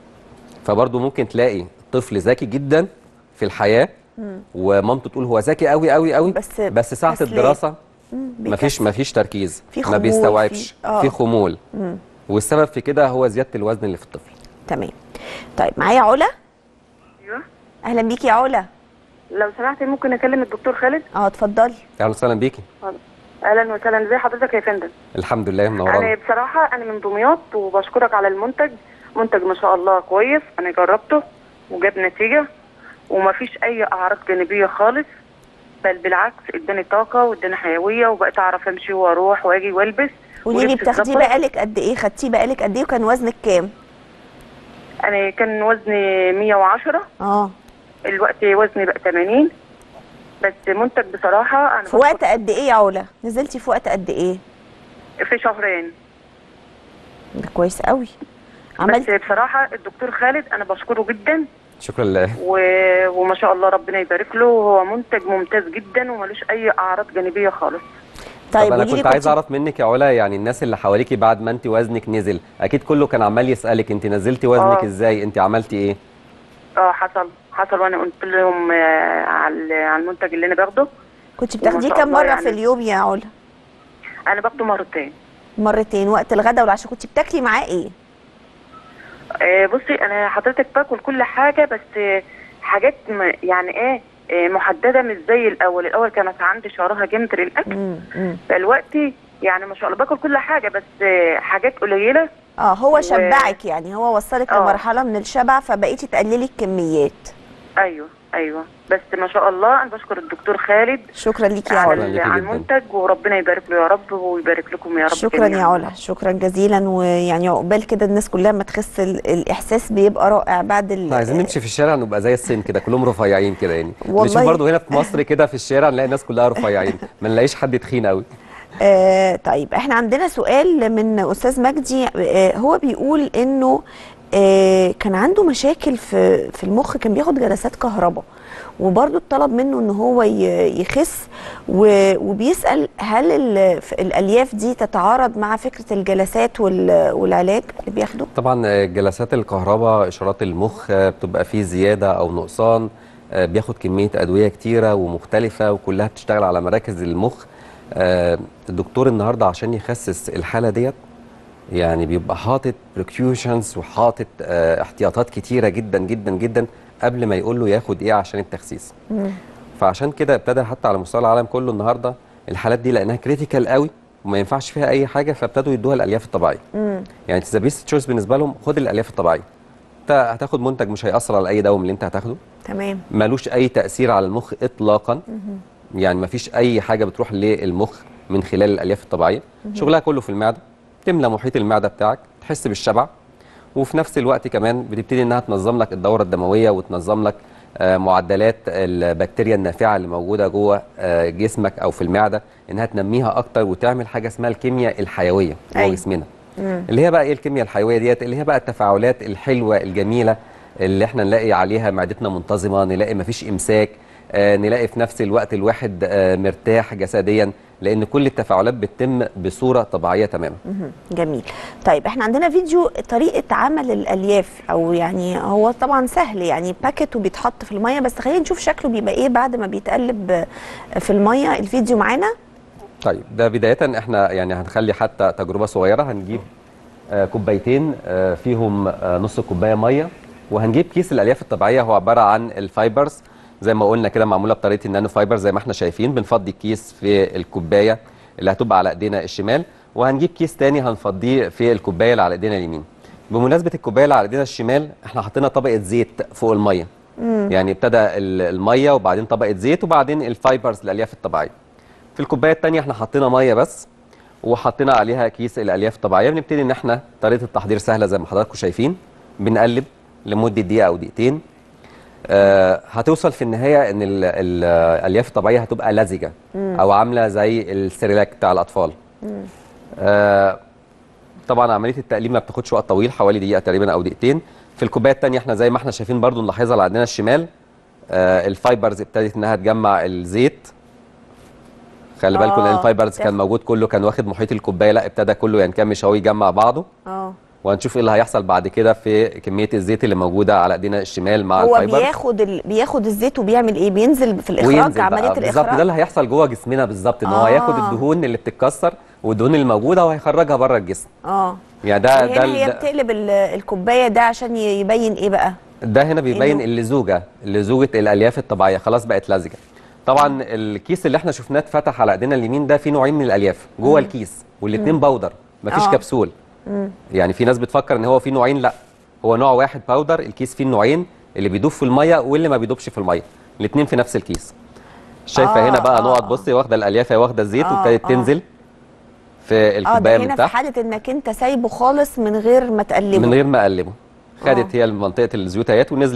فبرضه ممكن تلاقي طفل ذكي جدا في الحياه ومامته تقول هو ذكي قوي قوي قوي بس- بس ساعه كسلان. الدراسه مم، مفيش بيكسل. مفيش تركيز في ما خمول، بيستوعبش في- آه. في خمول والسبب في كده هو زياده الوزن اللي في الطفل تمام طيب معايا علا ايوه اهلا بيكي يا علا لو سمحتي ممكن اكلم الدكتور خالد اه اتفضلي اهلا وسهلا بيكي اهلا وسهلا ازي حضرتك يا فندم الحمد لله انا منورانا بصراحه انا من دمياط وبشكرك على المنتج منتج ما شاء الله كويس انا جربته وجاب نتيجه ومفيش اي اعراض جانبيه خالص بل بالعكس اداني طاقه واداني حيويه وبقيت اعرف امشي واروح واجي والبس قولي لي ولبسي بتاخديه اتظبط. بقالك قد ايه خدتيه بقالك قد ايه وكان وزنك كام انا كان وزني 110 اه الوقت وزني بقى 80 بس منتج بصراحه انا في وقت قد ايه يا علا نزلتي في وقت قد ايه في شهرين ده كويس قوي بس عملت بصراحه الدكتور خالد انا بشكره جدا شكرا لله و... وما شاء الله ربنا يبارك له هو منتج ممتاز جدا وملوش اي اعراض جانبيه خالص طيب طب انا قولي لي كنت عايز كنت- اعرف منك يا علا يعني الناس اللي حواليكي بعد ما انت وزنك نزل اكيد كله كان عمال يسالك انت نزلتي وزنك آه. ازاي انت عملتي ايه اه حصل حصل وانا قلت لهم آه، على على المنتج اللي انا باخده كنت وما بتاخديه شاء كام الله مره يعني. في اليوم يا علا انا باخده مرتين مرتين وقت الغداء والعشاء كنت بتاكلي معاه ايه آه، بصي انا حضرتك باكل كل حاجه بس آه، حاجات م- يعني ايه آه، محدده مش زي الاول الاول كانت عندي شعرها جامد للاكل مم. مم. دلوقتي يعني ما شاء الله باكل كل حاجه بس آه، حاجات قليله اه هو و- شبعك يعني هو وصلك آه. لمرحله من الشبع فبقيتي تقللي الكميات ايوه ايوه بس ما شاء الله انا بشكر الدكتور خالد شكرا ليكي يا على, علا ال- ليكي على جداً. المنتج وربنا يبارك له يا رب ويبارك لكم يا رب شكرا يا جميعاً. علا شكرا جزيلا ويعني عقبال كده الناس كلها ما تخس ال- الاحساس بيبقى رائع بعد ال احنا عايزين نمشي في الشارع نبقى زي الصين كده كلهم رفيعين كده يعني والله. نشوف برضه هنا في مصر كده في الشارع نلاقي الناس كلها رفيعين ما نلاقيش حد تخين قوي آه طيب احنا عندنا سؤال من استاذ مجدي آه هو بيقول انه آه كان عنده مشاكل في في المخ كان بياخد جلسات كهرباء وبرضه اتطلب منه ان هو ي- يخس و- وبيسال هل ال- ف- الالياف دي تتعارض مع فكره الجلسات وال- والعلاج اللي بياخده طبعا آه، جلسات الكهرباء اشارات المخ آه، بتبقى فيه زياده او نقصان آه، بياخد كميه ادويه كتيره ومختلفه وكلها بتشتغل على مراكز المخ آه، الدكتور النهارده عشان يخسس الحاله ديت يعني بيبقى حاطط بريكيوشنز وحاطط آه، احتياطات كتيره جدا جدا جدا قبل ما يقول له ياخد ايه عشان التخسيس فعشان كده ابتدى حتى على مستوى العالم كله النهارده الحالات دي لانها كريتيكال قوي وما ينفعش فيها اي حاجه فابتدوا يدوها الالياف الطبيعيه يعني ذا بيست تشويس بالنسبه لهم خد الالياف الطبيعيه انت هتاخد منتج مش هياثر على اي دواء من اللي انت هتاخده تمام ملوش اي تاثير على المخ اطلاقا يعني مفيش اي حاجه بتروح للمخ من خلال الالياف الطبيعيه شغلها كله في المعده تملى محيط المعده بتاعك تحس بالشبع وفي نفس الوقت كمان بتبتدي انها تنظم لك الدوره الدمويه وتنظم لك آه، معدلات البكتيريا النافعه اللي موجوده جوه آه، جسمك او في المعده انها تنميها اكتر وتعمل حاجه اسمها الكيمياء الحيويه جوه أيوة. جسمنا اللي هي بقى ايه الكيمياء الحيويه ديت اللي هي بقى التفاعلات الحلوه الجميله اللي احنا نلاقي عليها معدتنا منتظمه نلاقي مفيش امساك آه نلاقي في نفس الوقت الواحد آه مرتاح جسديا لان كل التفاعلات بتتم بصوره طبيعيه تماما مهم. جميل طيب احنا عندنا فيديو طريقه عمل الالياف او يعني هو طبعا سهل يعني باكت وبيتحط في الميه بس خلينا نشوف شكله بيبقى ايه بعد ما بيتقلب في الميه الفيديو معانا طيب ده بدايه احنا يعني هنخلي حتى تجربه صغيره هنجيب آه كوبايتين آه فيهم آه نص كوبايه ميه وهنجيب كيس الالياف الطبيعيه هو عباره عن الفايبرز زي ما قلنا كده معموله بطريقه النانو فايبر زي ما احنا شايفين بنفضي الكيس في الكوبايه اللي هتبقى على ايدينا الشمال وهنجيب كيس تاني هنفضيه في الكوبايه اللي على ايدينا اليمين بمناسبه الكوبايه اللي على ايدينا الشمال احنا حطينا طبقه زيت فوق الميه يعني ابتدى ال- الميه وبعدين طبقه زيت وبعدين الفايبرز الالياف الطبيعيه في الكوبايه الثانيه احنا حطينا ميه بس وحطينا عليها كيس الالياف الطبيعيه بنبتدي ان احنا طريقه التحضير سهله زي ما حضراتكم شايفين بنقلب لمده دقيقه او دقيقتين آه هتوصل في النهايه ان ال- ال- الالياف الطبيعيه هتبقى لزجه او عامله زي السيريلاك بتاع الاطفال آه طبعا عمليه التقليب ما بتاخدش وقت طويل حوالي دقيقه تقريبا او دقيقتين في الكوبايه الثانيه احنا زي ما احنا شايفين برضو نلاحظها اللي عندنا الشمال آه الفايبرز ابتدت انها تجمع الزيت خلي بالكم لان آه، الفايبرز كان تاخد. موجود كله كان واخد محيط الكوبايه لا ابتدى كله ينكمش اهو يجمع بعضه اه وهنشوف ايه اللي هيحصل بعد كده في كميه الزيت اللي موجوده على ايدينا الشمال مع هو الفايبرز بياخد ال... بياخد الزيت وبيعمل ايه بينزل في الاخراج وينزل عمليه بقى بالظبط ده الاخراج اللي هيحصل جوه جسمنا بالظبط ان هو آه. هياخد الدهون اللي بتتكسر والدهون اللي موجوده وهيخرجها بره الجسم اه يعني ده هنا ده هي ده, بتقلب ال- الكوبايه ده عشان ي- يبين ايه بقى ده هنا بيبين إنه- اللزوجه لزوجه الالياف الطبيعيه خلاص بقت لزجه طبعا الكيس اللي احنا شفناه اتفتح على ايدينا اليمين ده فيه نوعين من الالياف جوه الكيس والاثنين باودر مفيش آه. كبسول يعني في ناس بتفكر ان هو فيه نوعين لا هو نوع واحد باودر الكيس فيه النوعين اللي بيدوب في الميه واللي ما بيدوبش في الميه الاثنين في نفس الكيس شايفه آه، هنا بقى آه. نقط بصي واخده الالياف هي واخده الزيت آه، وابتدت آه. تنزل في اه ده الكوبايه من هنا في تحت حاله انك انت سايبه خالص من غير ما تقلبه من غير ما اقلبه خدت هي منطقه الزيوتيات ونزلت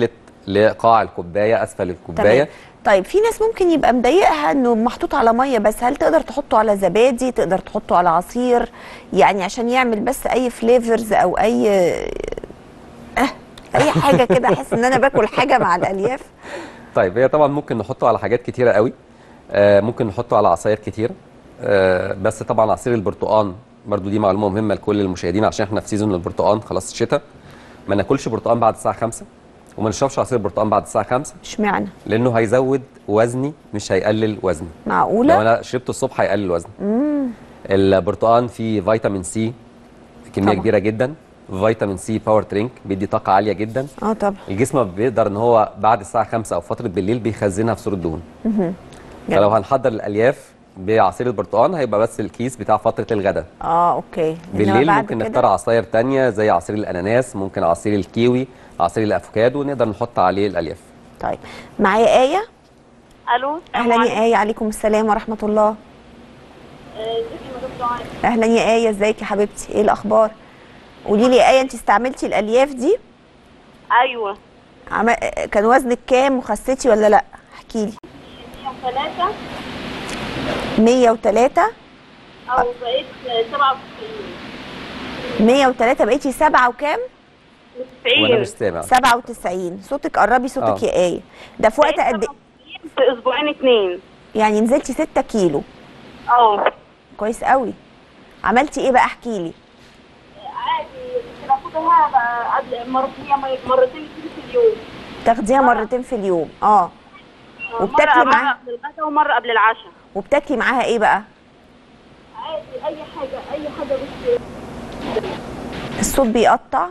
لقاع الكوبايه اسفل الكوبايه تمام طيب في ناس ممكن يبقى مضايقها انه محطوط على ميه بس هل تقدر تحطه على زبادي تقدر تحطه على عصير يعني عشان يعمل بس اي فليفرز او اي اه اي حاجه كده احس ان انا باكل حاجه مع الالياف طيب هي طبعا ممكن نحطه على حاجات كتيره قوي آه ممكن نحطه على عصاير كتيره آه بس طبعا عصير البرتقال برضو دي معلومه مهمه لكل المشاهدين عشان احنا في سيزون البرتقال خلاص الشتاء ما ناكلش برتقال بعد الساعه 5 وما نشربش عصير برتقال بعد الساعه 5 اشمعنى لانه هيزود وزني مش هيقلل وزني لو معقوله انا شربته الصبح هيقلل وزني امم البرتقال فيه فيتامين سي كميه طبعا. كبيره جدا فيتامين سي باور درينك بيدي طاقه عاليه جدا اه طبعا الجسم بيقدر ان هو بعد الساعه 5 او فتره بالليل بيخزنها في صوره دهون مهم. فلو هنحضر الالياف بعصير البرتقال هيبقى بس الكيس بتاع فتره الغداء اه اوكي إنما بالليل بعد ممكن كده- نختار عصاير تانية زي عصير الاناناس ممكن عصير الكيوي عصير الافوكادو ونقدر نحط عليه الالياف طيب معايا ايه الو اهلا يا ايه عليكم السلام ورحمه الله اهلا يا ايه ازيك يا حبيبتي ايه الاخبار قولي لي يا ايه انت استعملتي الالياف دي ايوه عم... كان وزنك كام وخسيتي ولا لا احكي لي ثلاثة 103 او بقيت سبعة 103 بقيتي 7 وكام وانا مش سامع 97 صوتك قربي صوتك آه. يا ايه ده في وقت قد في اسبوعين اتنين يعني نزلتي 6 كيلو اه كويس قوي عملتي ايه بقى احكي لي عادي كنت باخدها بقى قبل مرتين مرتين في اليوم تاخديها مرتين في اليوم اه مرة وبتاكلي مرة معاها قبل الغداء ومرة قبل العشاء وبتاكلي معاها ايه بقى عادي اي حاجة اي حاجة بس الصوت بيقطع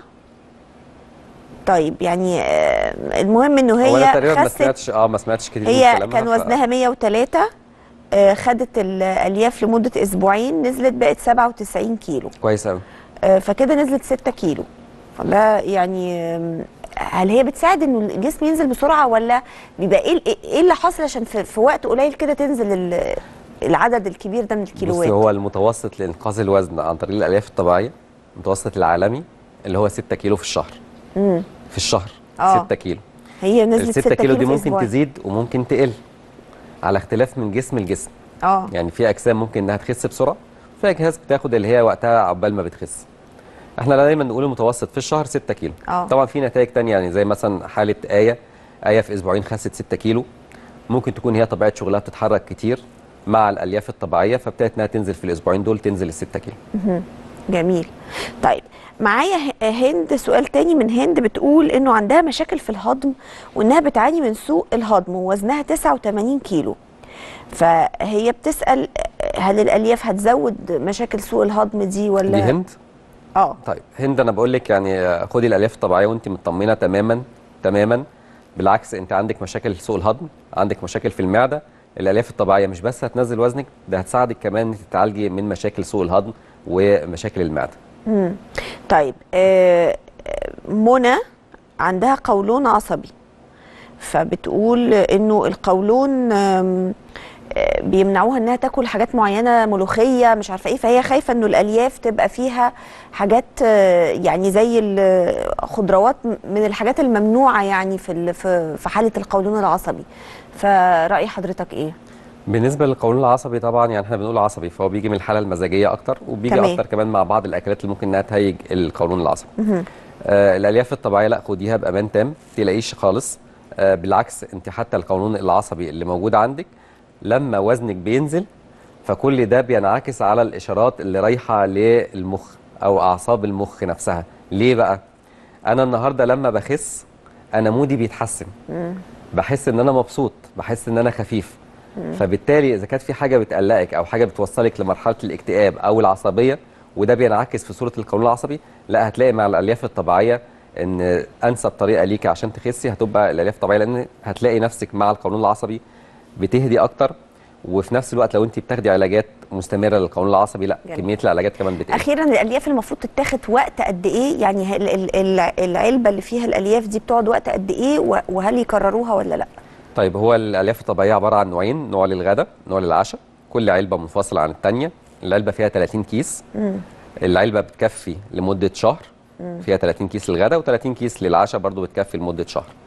طيب يعني آه، المهم انه هو انا هي تقريبا ما خست سمعتش اه ما سمعتش كتير من هي كلامها كان ف- وزنها 103 آه، خدت الالياف لمده اسبوعين نزلت بقت 97 كيلو كويس قوي آه، فكده نزلت 6 كيلو فده يعني آم، هل هي بتساعد انه الجسم ينزل بسرعه ولا بيبقى ايه ايه اللي حاصل عشان في, في وقت قليل كده تنزل ال- العدد الكبير ده من بص الكيلوات هو المتوسط لانقاذ الوزن عن طريق الالياف الطبيعيه المتوسط العالمي اللي هو 6 كيلو في الشهر امم في الشهر آه. 6 كيلو هي نزلت ال 6 6 كيلو دي في ممكن أسبوع. تزيد وممكن تقل على اختلاف من جسم لجسم اه يعني في اجسام ممكن انها تخس بسرعه في اجهزه بتاخد اللي هي وقتها عقبال ما بتخس احنا دايما نقول المتوسط في الشهر 6 كيلو آه. طبعا في نتائج تانية يعني زي مثلا حاله ايه ايه في اسبوعين خست 6 كيلو ممكن تكون هي طبيعه شغلها بتتحرك كتير مع الالياف الطبيعيه فابتدت انها تنزل في الاسبوعين دول تنزل ال 6 كيلو مهم. جميل طيب معايا ه- هند سؤال تاني من هند بتقول انه عندها مشاكل في الهضم وانها بتعاني من سوء الهضم ووزنها 89 كيلو فهي بتسأل هل الألياف هتزود مشاكل سوء الهضم دي ولا دي هند اه طيب هند انا بقول لك يعني خدي الالياف الطبيعيه وانت مطمنه تماما تماما بالعكس انت عندك مشاكل سوء الهضم عندك مشاكل في المعده الالياف الطبيعيه مش بس هتنزل وزنك ده هتساعدك كمان ان تتعالجي من مشاكل سوء الهضم ومشاكل المعده مم. طيب آه، آه، منى عندها قولون عصبي فبتقول انه القولون آم، آه، بيمنعوها انها تاكل حاجات معينه ملوخيه مش عارفه ايه فهي خايفه انه الالياف تبقى فيها حاجات آه، يعني زي الخضروات من الحاجات الممنوعه يعني في ال- في في حاله القولون العصبي فراي حضرتك ايه بالنسبه للقولون العصبي طبعا يعني احنا بنقول عصبي فهو بيجي من الحاله المزاجيه اكتر وبيجي تمام. اكتر كمان مع بعض الاكلات اللي ممكن انها تهيج القولون العصبي مهم. آه الالياف الطبيعيه لا خديها بامان تام ما تقلقيش خالص آه بالعكس انت حتى القولون العصبي اللي موجود عندك لما وزنك بينزل فكل ده بينعكس على الاشارات اللي رايحه للمخ او اعصاب المخ نفسها ليه بقى انا النهارده لما بخس انا مودي بيتحسن مم. بحس ان انا مبسوط بحس ان انا خفيف مم. فبالتالي اذا كانت في حاجه بتقلقك او حاجه بتوصلك لمرحله الاكتئاب او العصبيه وده بينعكس في صوره القولون العصبي لا هتلاقي مع الالياف الطبيعيه ان انسب طريقه ليكي عشان تخسي هتبقى الالياف الطبيعيه لان هتلاقي نفسك مع القولون العصبي بتهدي اكتر وفي نفس الوقت لو انت بتاخدي علاجات مستمره للقولون العصبي لا جميل. كميه العلاجات كمان بتقل اخيرا الالياف المفروض تتاخد وقت قد ايه يعني ال- ال- ال- العلبه اللي فيها الالياف دي بتقعد وقت قد ايه و- وهل يكرروها ولا لا طيب هو الالياف الطبيعيه عباره عن نوعين نوع للغداء نوع للعشاء كل علبه منفصله عن الثانيه العلبه فيها 30 كيس مم. العلبه بتكفي لمده شهر مم. فيها 30 كيس للغداء و30 كيس للعشاء برضو بتكفي لمده شهر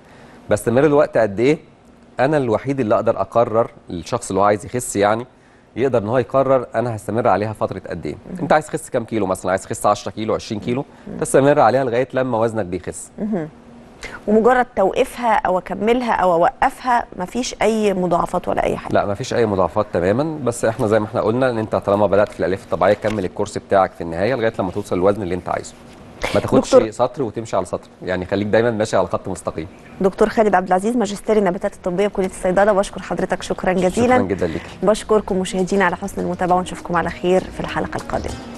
بستمر الوقت قد ايه انا الوحيد اللي اقدر اقرر الشخص اللي هو عايز يخس يعني يقدر ان هو يقرر انا هستمر عليها فتره قد ايه انت عايز تخس كام كيلو مثلا عايز تخس 10 كيلو 20 كيلو تستمر عليها لغايه لما وزنك بيخس مهم. ومجرد توقيفها او اكملها او اوقفها مفيش اي مضاعفات ولا اي حاجه لا مفيش اي مضاعفات تماما بس احنا زي ما احنا قلنا ان انت طالما بدات في الالياف الطبيعيه كمل الكورس بتاعك في النهايه لغايه لما توصل للوزن اللي انت عايزه ما تاخدش دكتور- سطر وتمشي على سطر يعني خليك دايما ماشي على خط مستقيم دكتور خالد عبد العزيز ماجستير النباتات الطبيه بكليه الصيدله بشكر حضرتك شكرا جزيلا شكرا جدا ليك بشكركم مشاهدينا على حسن المتابعه ونشوفكم على خير في الحلقه القادمه